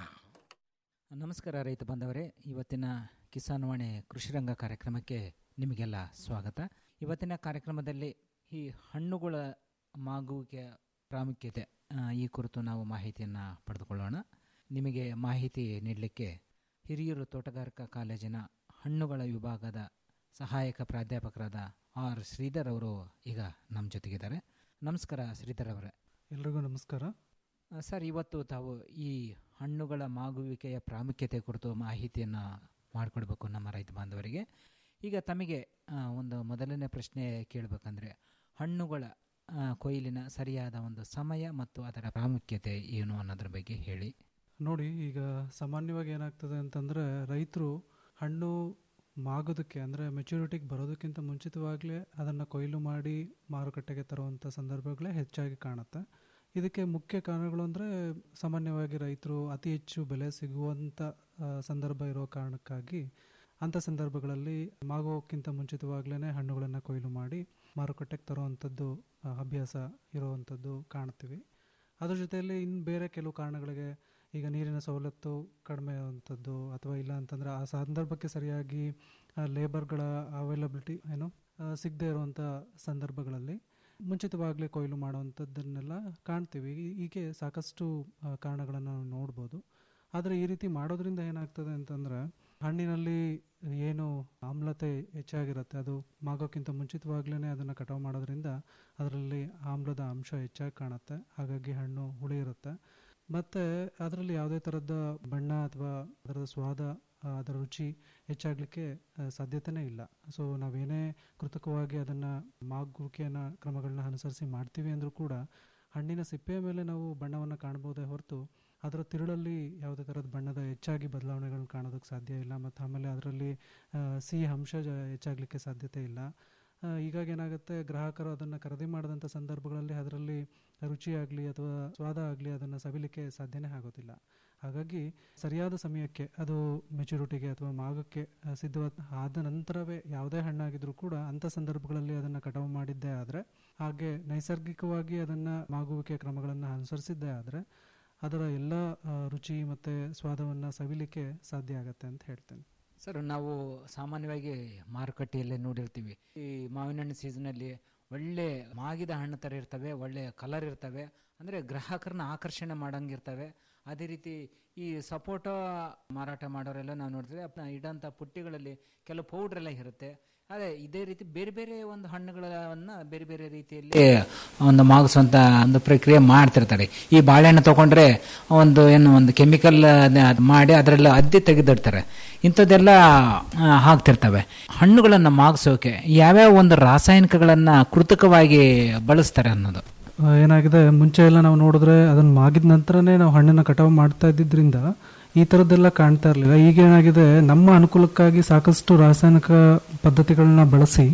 ನಮಸ್ಕಾರ ರೈತ ಬಾಂಧವರೇ ಇವತ್ತಿನ ಕಿಸಾನ್ ವಾಣಿ ಕೃಷಿರಂಗ ಕಾರ್ಯಕ್ರಮಕ್ಕೆ ನಿಮಗೆಲ್ಲ ಸ್ವಾಗತ ಇವತ್ತಿನ ಕಾರ್ಯಕ್ರಮದಲ್ಲಿ ಈ ಹಣ್ಣುಗಳ ಮಾಗುವಿಕೆಯ ಪ್ರಾಮುಖ್ಯತೆ ಆ, ಈ ಕುರಿತು ನಾವು ಮಾಹಿತಿಯನ್ನು ಪಡೆದುಕೊಳ್ಳೋಣ ನಿಮಗೆ ಮಾಹಿತಿ ನೀಡಲಿಕ್ಕೆ ಹಿರಿಯೂರು ತೋಟಗಾರಿಕಾ ಕಾಲೇಜಿನ ಹಣ್ಣುಗಳ ವಿಭಾಗದ ಸಹಾಯಕ ಪ್ರಾಧ್ಯಾಪಕರಾದ ಆರ್ ಶ್ರೀಧರ್ ಅವರು ಈಗ ನಮ್ಮ ಜೊತೆಗಿದ್ದಾರೆ ನಮಸ್ಕಾರ ಶ್ರೀಧರ್ ಅವರೇ ಎಲ್ರಿಗೂ ನಮಸ್ಕಾರ ಆ, ಸರ್ ಇವತ್ತು ತಾವು ಈ ಹಣ್ಣುಗಳ ಮಾಗುವಿಕೆಯ ಪ್ರಾಮುಖ್ಯತೆ ಕುರಿತು ಮಾಹಿತಿಯನ್ನು ಮಾಡಿಕೊಡ್ಬೇಕು ನಮ್ಮ ರೈತ ಬಾಂಧವರಿಗೆ ಈಗ ತಮಗೆ ಆ, ಒಂದು ಮೊದಲನೇ ಪ್ರಶ್ನೆ ಕೇಳಬೇಕಂದ್ರೆ ಹಣ್ಣುಗಳ ಆ, ಕೊಯ್ಲಿನ ಸರಿಯಾದ ಒಂದು ಸಮಯ ಮತ್ತು ಅದರ ಪ್ರಾಮುಖ್ಯತೆ ಏನು ಅನ್ನೋದ್ರ ಬಗ್ಗೆ ಹೇಳಿ ನೋಡಿ ಈಗ ಸಾಮಾನ್ಯವಾಗಿ ಏನಾಗ್ತದೆ ಅಂತಂದರೆ ರೈತರು ಹಣ್ಣು ಮಾಗೋದಕ್ಕೆ ಅಂದರೆ ಮೆಚುರಿಟಿಗೆ ಬರೋದಕ್ಕಿಂತ ಮುಂಚಿತವಾಗಲೇ ಅದನ್ನು ಕೊಯ್ಲು ಮಾಡಿ ಮಾರುಕಟ್ಟೆಗೆ ತರುವಂಥ ಸಂದರ್ಭಗಳೇ ಹೆಚ್ಚಾಗಿ ಕಾಣುತ್ತೆ ಇದಕ್ಕೆ ಮುಖ್ಯ ಕಾರಣಗಳು ಅಂದರೆ ಸಾಮಾನ್ಯವಾಗಿ ರೈತರು ಅತಿ ಹೆಚ್ಚು ಬೆಲೆ ಸಿಗುವಂಥ ಆ, ಸಂದರ್ಭ ಇರೋ ಕಾರಣಕ್ಕಾಗಿ ಅಂಥ ಸಂದರ್ಭಗಳಲ್ಲಿ ಮಾಗೋಕ್ಕಿಂತ ಮುಂಚಿತವಾಗ್ಲೇ ಹಣ್ಣುಗಳನ್ನು ಕೊಯ್ಲು ಮಾಡಿ ಮಾರುಕಟ್ಟೆಗೆ ತರುವಂಥದ್ದು ಆ, ಅಭ್ಯಾಸ ಇರುವಂಥದ್ದು ಕಾಣ್ತೀವಿ ಅದ್ರ ಜೊತೆಯಲ್ಲಿ ಇನ್ನು ಬೇರೆ ಕೆಲವು ಕಾರಣಗಳಿಗೆ ಈಗ ನೀರಿನ ಸವಲತ್ತು ಕಡಿಮೆ ಇರುವಂಥದ್ದು ಅಥವಾ ಇಲ್ಲ ಅಂತಂದರೆ ಆ ಸಂದರ್ಭಕ್ಕೆ ಸರಿಯಾಗಿ ಲೇಬರ್ಗಳ ಅವೈಲಬಿಲಿಟಿ ಏನು ಸಿಗದೇ ಇರುವಂಥ ಸಂದರ್ಭಗಳಲ್ಲಿ ಮುಂಚಿತವಾಗಲೇ ಕೊಯ್ಲು ಮಾಡುವಂಥದ್ದನ್ನೆಲ್ಲ ಕಾಣ್ತೀವಿ ಈ- ಹೀಗೆ ಸಾಕಷ್ಟು ಆ, ಕಾರಣಗಳನ್ನು ನಾವು ನೋಡ್ಬೋದು ಆದರೆ ಈ ರೀತಿ ಮಾಡೋದ್ರಿಂದ ಏನಾಗ್ತದೆ ಅಂತಂದರೆ ಹಣ್ಣಿನಲ್ಲಿ ಏನು ಆಮ್ಲತೆ ಹೆಚ್ಚಾಗಿರುತ್ತೆ ಅದು ಮಾಗೋಕ್ಕಿಂತ ಮುಂಚಿತವಾಗ್ಲೇ ಅದನ್ನು ಕಟಾವು ಮಾಡೋದ್ರಿಂದ ಅದರಲ್ಲಿ ಆಮ್ಲದ ಅಂಶ ಹೆಚ್ಚಾಗಿ ಕಾಣುತ್ತೆ ಹಾಗಾಗಿ ಹಣ್ಣು ಹುಳಿ ಇರುತ್ತೆ ಮತ್ತು ಅದರಲ್ಲಿ ಯಾವುದೇ ಥರದ ಬಣ್ಣ ಅಥವಾ ಅದರ ಸ್ವಾದ ಆ, ಅದರ ರುಚಿ ಹೆಚ್ಚಾಗಲಿಕ್ಕೆ ಸಾಧ್ಯತೆಯೇ ಇಲ್ಲ ಸೊ ನಾವೇನೇ ಕೃತಕವಾಗಿ ಅದನ್ನು ಮಾಗುವಿಕೆಯನ್ನು ಕ್ರಮಗಳನ್ನ ಅನುಸರಿಸಿ ಮಾಡ್ತೀವಿ ಅಂದರೂ ಕೂಡ ಹಣ್ಣಿನ ಸಿಪ್ಪೆಯ ಮೇಲೆ ನಾವು ಬಣ್ಣವನ್ನು ಕಾಣ್ಬೋದೇ ಹೊರತು ಅದರ ತಿರುಳಲ್ಲಿ ಯಾವುದೇ ಥರದ ಬಣ್ಣದ ಹೆಚ್ಚಾಗಿ ಬದಲಾವಣೆಗಳನ್ನ ಕಾಣೋದಕ್ಕೆ ಸಾಧ್ಯ ಇಲ್ಲ ಮತ್ತು ಆಮೇಲೆ ಅದರಲ್ಲಿ ಆ, ಸಿಹಿ ಅಂಶ ಜ ಹೆಚ್ಚಾಗಲಿಕ್ಕೆ ಸಾಧ್ಯತೆ ಇಲ್ಲ ಆ, ಹೀಗಾಗಿ ಏನಾಗುತ್ತೆ ಗ್ರಾಹಕರು ಅದನ್ನು ಖರೀದಿ ಮಾಡಿದಂಥ ಸಂದರ್ಭಗಳಲ್ಲಿ ಅದರಲ್ಲಿ ರುಚಿ ಆಗಲಿ ಅಥವಾ ಸ್ವಾದ ಆಗಲಿ ಅದನ್ನು ಸವಿಲಿಕ್ಕೆ ಸಾಧ್ಯನೇ ಆಗೋದಿಲ್ಲ ಹಾಗಾಗಿ ಸರಿಯಾದ ಸಮಯಕ್ಕೆ ಅದು ಮೆಚುರಿಟಿಗೆ ಅಥವಾ ಮಾಗಕ್ಕೆ ಆ, ಸಿದ್ಧವಾದ ಆದ ನಂತರವೇ ಯಾವುದೇ ಹಣ್ಣಾಗಿದ್ರೂ ಕೂಡ ಅಂಥ ಸಂದರ್ಭಗಳಲ್ಲಿ ಅದನ್ನು ಕಟಾವು ಮಾಡಿದ್ದೇ ಆದರೆ ಹಾಗೆ ನೈಸರ್ಗಿಕವಾಗಿ ಅದನ್ನು ಮಾಗುವಿಕೆ ಕ್ರಮಗಳನ್ನು ಅನುಸರಿಸಿದ್ದೇ ಆದರೆ ಅದರ ಎಲ್ಲ ಆ, ರುಚಿ ಮತ್ತು ಸ್ವಾದವನ್ನು ಸವಿಲಿಕ್ಕೆ ಸಾಧ್ಯ ಆಗುತ್ತೆ ಅಂತ ಹೇಳ್ತೇನೆ ಸರ್ ನಾವು ಸಾಮಾನ್ಯವಾಗಿ ಮಾರುಕಟ್ಟೆಯಲ್ಲೇ ನೋಡಿರ್ತೀವಿ ಈ ಮಾವಿನ ಹಣ್ಣು ಸೀಸನಲ್ಲಿ ಒಳ್ಳೆ ಮಾಗಿದ ಹಣ್ಣು ಥರ ಇರ್ತವೆ ಒಳ್ಳೆ ಕಲರ್ ಇರ್ತವೆ ಅಂದರೆ ಗ್ರಾಹಕರನ್ನ ಆಕರ್ಷಣೆ ಮಾಡಂಗಿರ್ತವೆ ಅದೇ ರೀತಿ ಈ ಸಪೋಟ ಮಾರಾಟ ಮಾಡೋರೆಲ್ಲ ನಾವು ನೋಡ್ತೀವಿ ಅಪ್ನ ಇಡೋಂಥ ಪುಟ್ಟಿಗಳಲ್ಲಿ ಕೆಲವು ಪೌಡ್ರ್ ಎಲ್ಲ ಇರುತ್ತೆ ಅದೇ ಇದೇ ರೀತಿ ಬೇರೆ ಬೇರೆ ಒಂದು ಹಣ್ಣುಗಳನ್ನ ಬೇರೆ ಬೇರೆ ರೀತಿಯಲ್ಲಿ ಒಂದು ಮಾಗಿಸುವಂತ ಒಂದು ಪ್ರಕ್ರಿಯೆ ಮಾಡ್ತಿರ್ತಾರೆ ಈ ಬಾಳೆಹಣ್ಣು ತಗೊಂಡ್ರೆ ಒಂದು ಏನು ಒಂದು ಕೆಮಿಕಲ್ ಮಾಡಿ ಅದರೆಲ್ಲ ಅದ್ದಿ ತೆಗೆದಿಡ್ತಾರೆ ಇಂಥದ್ದೆಲ್ಲ ಆ, ಹಾಕ್ತಿರ್ತವೆ ಹಣ್ಣುಗಳನ್ನು ಮಾಗಿಸೋಕೆ ಯಾವ್ಯಾವ ಒಂದು ರಾಸಾಯನಿಕಗಳನ್ನ ಕೃತಕವಾಗಿ ಬಳಸ್ತಾರೆ ಅನ್ನೋದು ಆ, ಏನಾಗಿದೆ ಮುಂಚೆ ಎಲ್ಲ ನಾವು ನೋಡಿದ್ರೆ ಅದನ್ನು ಮಾಗಿದ ನಂತರನೇ ನಾವು ಹಣ್ಣನ್ನು ಕಟಾವು ಮಾಡ್ತಾ ಇದ್ದಿದ್ರಿಂದ ಈ ಥರದ್ದೆಲ್ಲ ಕಾಣ್ತಾ ಇರಲಿಲ್ಲ ಈಗ ಏನಾಗಿದೆ ನಮ್ಮ ಅನುಕೂಲಕ್ಕಾಗಿ ಸಾಕಷ್ಟು ರಾಸಾಯನಿಕ ಪದ್ಧತಿಗಳನ್ನ ಬಳಸಿ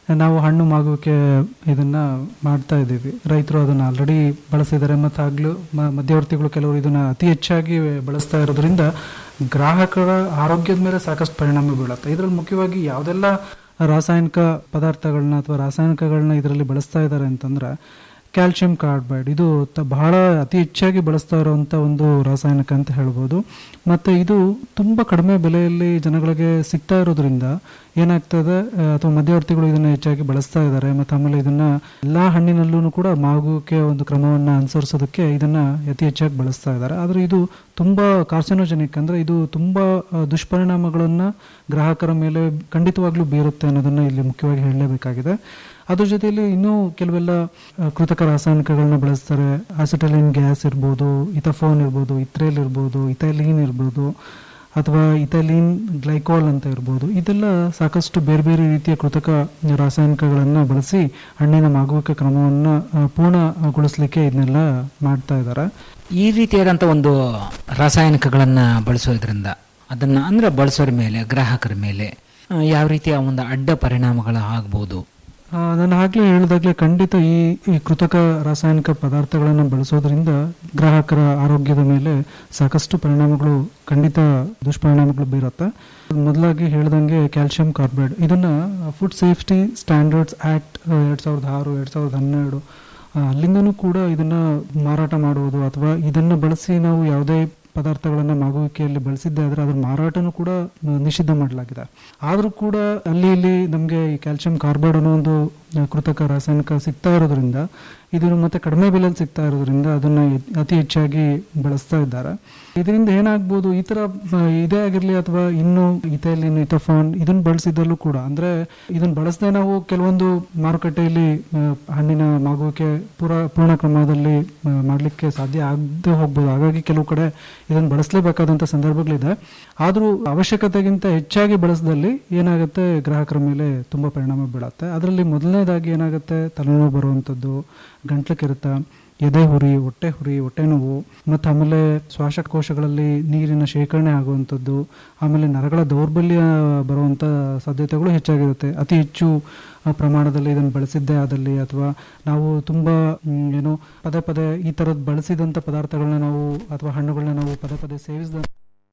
ನಾವು ಹಣ್ಣು ಮಾಗುವಿಕೆ ಇದನ್ನ ಮಾಡ್ತಾ ಇದ್ದೀವಿ ರೈತರು ಅದನ್ನ ಆಲ್ರೆಡಿ ಬಳಸಿದ್ದಾರೆ ಮತ್ತು ಆಗ್ಲೂ ಮ- ಮಧ್ಯವರ್ತಿಗಳು ಕೆಲವರು ಇದನ್ನ ಅತಿ ಹೆಚ್ಚಾಗಿ ಬಳಸ್ತಾ ಇರೋದ್ರಿಂದ ಗ್ರಾಹಕರ ಆರೋಗ್ಯದ ಮೇಲೆ ಸಾಕಷ್ಟು ಪರಿಣಾಮ ಬೀಳುತ್ತೆ ಇದರಲ್ಲಿ ಮುಖ್ಯವಾಗಿ ಯಾವುದೆಲ್ಲ ರಾಸಾಯನಿಕ ಪದಾರ್ಥಗಳನ್ನ ಅಥವಾ ರಾಸಾಯನಿಕಗಳನ್ನ ಇದರಲ್ಲಿ ಬಳಸ್ತಾ ಇದ್ದಾರೆ ಅಂತಂದ್ರೆ ಕ್ಯಾಲ್ಸಿಯಂ ಕಾರ್ಬೈಡ್ ಇದು ತ- ಬಹಳ ಅತಿ ಹೆಚ್ಚಾಗಿ ಬಳಸ್ತಾ ಇರುವಂತ ಒಂದು ರಾಸಾಯನಿಕ ಅಂತ ಹೇಳ್ಬೋದು ಮತ್ತೆ ಇದು ತುಂಬಾ ಕಡಿಮೆ ಬೆಲೆಯಲ್ಲಿ ಜನಗಳಿಗೆ ಸಿಗ್ತಾ ಇರೋದ್ರಿಂದ ಏನಾಗ್ತದೆ ಆ, ಅಥವಾ ಮಧ್ಯವರ್ತಿಗಳು ಇದನ್ನ ಹೆಚ್ಚಾಗಿ ಬಳಸ್ತಾ ಇದ್ದಾರೆ ಮತ್ತೆ ಆಮೇಲೆ ಇದನ್ನ ಎಲ್ಲಾ ಹಣ್ಣಿನಲ್ಲೂ ಕೂಡ ಮಾಗುವಿಕೆ ಒಂದು ಕ್ರಮವನ್ನ ಅನುಸರಿಸೋದಕ್ಕೆ ಇದನ್ನ ಅತಿ ಹೆಚ್ಚಾಗಿ ಬಳಸ್ತಾ ಇದ್ದಾರೆ ಆದ್ರೆ ಇದು ತುಂಬಾ ಕಾರ್ಸಿನೋಜೆನಿಕ್ ಅಂದ್ರೆ ಇದು ತುಂಬಾ ಆ, ದುಷ್ಪರಿಣಾಮಗಳನ್ನ ಗ್ರಾಹಕರ ಮೇಲೆ ಖಂಡಿತವಾಗ್ಲೂ ಬೀರುತ್ತೆ ಅನ್ನೋದನ್ನ ಇಲ್ಲಿ ಮುಖ್ಯವಾಗಿ ಹೇಳಲೇಬೇಕಾಗಿದೆ ಅದ್ರ ಜೊತೆಯಲ್ಲಿ ಇನ್ನೂ ಕೆಲವೆಲ್ಲ ಆ, ಕೃತಕ ರಾಸಾಯನಿಕಗಳನ್ನ ಬಳಸ್ತಾರೆ ಆಸಿಟಲಿನ್ ಗ್ಯಾಸ್ ಇರ್ಬೋದು ಇಥಫೋನ್ ಇರ್ಬೋದು ಇತ್ರೇಲ್ ಇರ್ಬೋದು ಇಥೈಲೀನ್ ಇರ್ಬೋದು ಅಥವಾ ಇಥೈಲೀನ್ ಗ್ಲೈಕಾಲ್ ಅಂತ ಇರ್ಬೋದು ಇದೆಲ್ಲ ಸಾಕಷ್ಟು ಬೇರೆ ಬೇರೆ ರೀತಿಯ ಕೃತಕ ರಾಸಾಯನಿಕಗಳನ್ನ ಬಳಸಿ ಹಣ್ಣಿನ ಮಾಗುವಿಕೆ ಕ್ರಮವನ್ನ ಆ, ಪೂರ್ಣಗೊಳಿಸ್ಲಿಕ್ಕೆ ಇದನ್ನೆಲ್ಲ ಮಾಡ್ತಾ ಇದ್ದಾರೆ ಈ ರೀತಿಯಾದಂಥ ಒಂದು ರಾಸಾಯನಿಕಗಳನ್ನು ಬಳಸೋದ್ರಿಂದ ಅದನ್ನು ಅಂದರೆ ಬಳಸೋರ ಮೇಲೆ ಗ್ರಾಹಕರ ಮೇಲೆ ಆ, ಯಾವ ರೀತಿಯ ಒಂದು ಅಡ್ಡ ಪರಿಣಾಮಗಳು ಆಗ್ಬೋದು ಆ, ನಾನು ಆಗ್ಲೇ ಹೇಳಿದಾಗ್ಲೇ ಖಂಡಿತ ಈ ಈ ಕೃತಕ ರಾಸಾಯನಿಕ ಪದಾರ್ಥಗಳನ್ನು ಬಳಸೋದ್ರಿಂದ ಗ್ರಾಹಕರ ಆರೋಗ್ಯದ ಮೇಲೆ ಸಾಕಷ್ಟು ಪರಿಣಾಮಗಳು ಖಂಡಿತ ದುಷ್ಪರಿಣಾಮಗಳು ಬೀರುತ್ತೆ ಮೊದಲಾಗಿ ಹೇಳ್ದಂಗೆ ಕ್ಯಾಲ್ಸಿಯಂ ಕಾರ್ಬೈಡ್ ಇದನ್ನ ಫುಡ್ ಸೇಫ್ಟಿ ಸ್ಟ್ಯಾಂಡರ್ಡ್ಸ್ ಆಕ್ಟ್ ಎರಡ್ ಸಾವಿರದ ಆರು ಎರಡ್ ಸಾವಿರದ ಹನ್ನೆರಡು ಆ, ಅಲ್ಲಿಂದನೂ ಕೂಡ ಇದನ್ನ ಮಾರಾಟ ಮಾಡುವುದು ಅಥವಾ ಇದನ್ನ ಬಳಸಿ ನಾವು ಯಾವುದೇ ಪದಾರ್ಥಗಳನ್ನ ಮಾಗುವಿಕೆಯಲ್ಲಿ ಬಳಸಿದ್ದೆ ಆದ್ರೆ ಅದ್ರ ಮಾರಾಟನೂ ಕೂಡ ಆ, ನಿಷಿದ್ಧ ಮಾಡಲಾಗಿದೆ ಆದ್ರೂ ಕೂಡ ಅಲ್ಲಿ ಇಲ್ಲಿ ನಮಗೆ ಈ ಕ್ಯಾಲ್ಸಿಯಂ ಕಾರ್ಬೈಡ್ ಅನ್ನೋ ಒಂದು ಆ, ಕೃತಕ ರಾಸಾಯನಿಕ ಸಿಗ್ತಾ ಇರೋದ್ರಿಂದ ಇದನ್ನು ಮತ್ತೆ ಕಡಿಮೆ ಬೆಲೆಯಲ್ಲಿ ಸಿಗ್ತಾ ಇರೋದ್ರಿಂದ ಅದನ್ನ ಎ- ಅತಿ ಹೆಚ್ಚಾಗಿ ಬಳಸ್ತಾ ಇದ್ದಾರೆ ಇದರಿಂದ ಏನಾಗ್ಬೋದು ಈ ತರ ಆ, ಇದೇ ಆಗಿರ್ಲಿ ಅಥವಾ ಇನ್ನು ಇಥೈಲಿನ್ ಇಥಫಾನ್ ಇದನ್ನ ಬಳಸಿದಲ್ಲೂ ಕೂಡ ಅಂದ್ರೆ ಇದನ್ನ ಬಳಸದೆ ನಾವು ಕೆಲವೊಂದು ಮಾರುಕಟ್ಟೆಯಲ್ಲಿ ಆ, ಹಣ್ಣಿನ ಮಾಗುವಿಕೆ ಪೂರ ಪೂರ್ಣ ಕ್ರಮದಲ್ಲಿ ಆ, ಮಾಡ್ಲಿಕ್ಕೆ ಸಾಧ್ಯ ಆಗದೆ ಹೋಗ್ಬೋದು ಹಾಗಾಗಿ ಕೆಲವು ಕಡೆ ಇದನ್ನ ಬಳಸಲೇಬೇಕಾದಂತ ಸಂದರ್ಭಗಳಿದೆ ಆದ್ರೂ ಅವಶ್ಯಕತೆಗಿಂತ ಹೆಚ್ಚಾಗಿ ಬಳಸದಲ್ಲಿ ಏನಾಗುತ್ತೆ ಗ್ರಾಹಕರ ಮೇಲೆ ತುಂಬಾ ಪರಿಣಾಮ ಬೀಳುತ್ತೆ ಅದರಲ್ಲಿ ಮೊದಲನೇದಾಗಿ ಏನಾಗುತ್ತೆ ತಲೆನೋವು ಬರುವಂಥದ್ದು ಗಂಟ್ಲು ಕೆರೆತ ಎದೆ ಹುರಿ ಹೊಟ್ಟೆ ಹುರಿ ಹೊಟ್ಟೆ ನೋವು ಮತ್ತು ಆಮೇಲೆ ಶ್ವಾಸಕೋಶಗಳಲ್ಲಿ ನೀರಿನ ಶೇಖರಣೆ ಆಗುವಂಥದ್ದು ಆಮೇಲೆ ನರಗಳ ದೌರ್ಬಲ್ಯ ಬರುವಂಥ ಸಾಧ್ಯತೆಗಳು ಹೆಚ್ಚಾಗಿರುತ್ತೆ ಅತಿ ಹೆಚ್ಚು ಆ, ಪ್ರಮಾಣದಲ್ಲಿ ಇದನ್ನು ಬಳಸಿದ್ದೇ ಆದಲ್ಲಿ ಅಥವಾ ನಾವು ತುಂಬ ಮ್, ಏನು ಪದೇ ಪದೇ ಈ ಥರದ್ದು ಬಳಸಿದಂಥ ಪದಾರ್ಥಗಳನ್ನ ನಾವು ಅಥವಾ ಹಣ್ಣುಗಳನ್ನ ನಾವು ಪದೇ ಪದೇ ಸೇವಿಸಿದ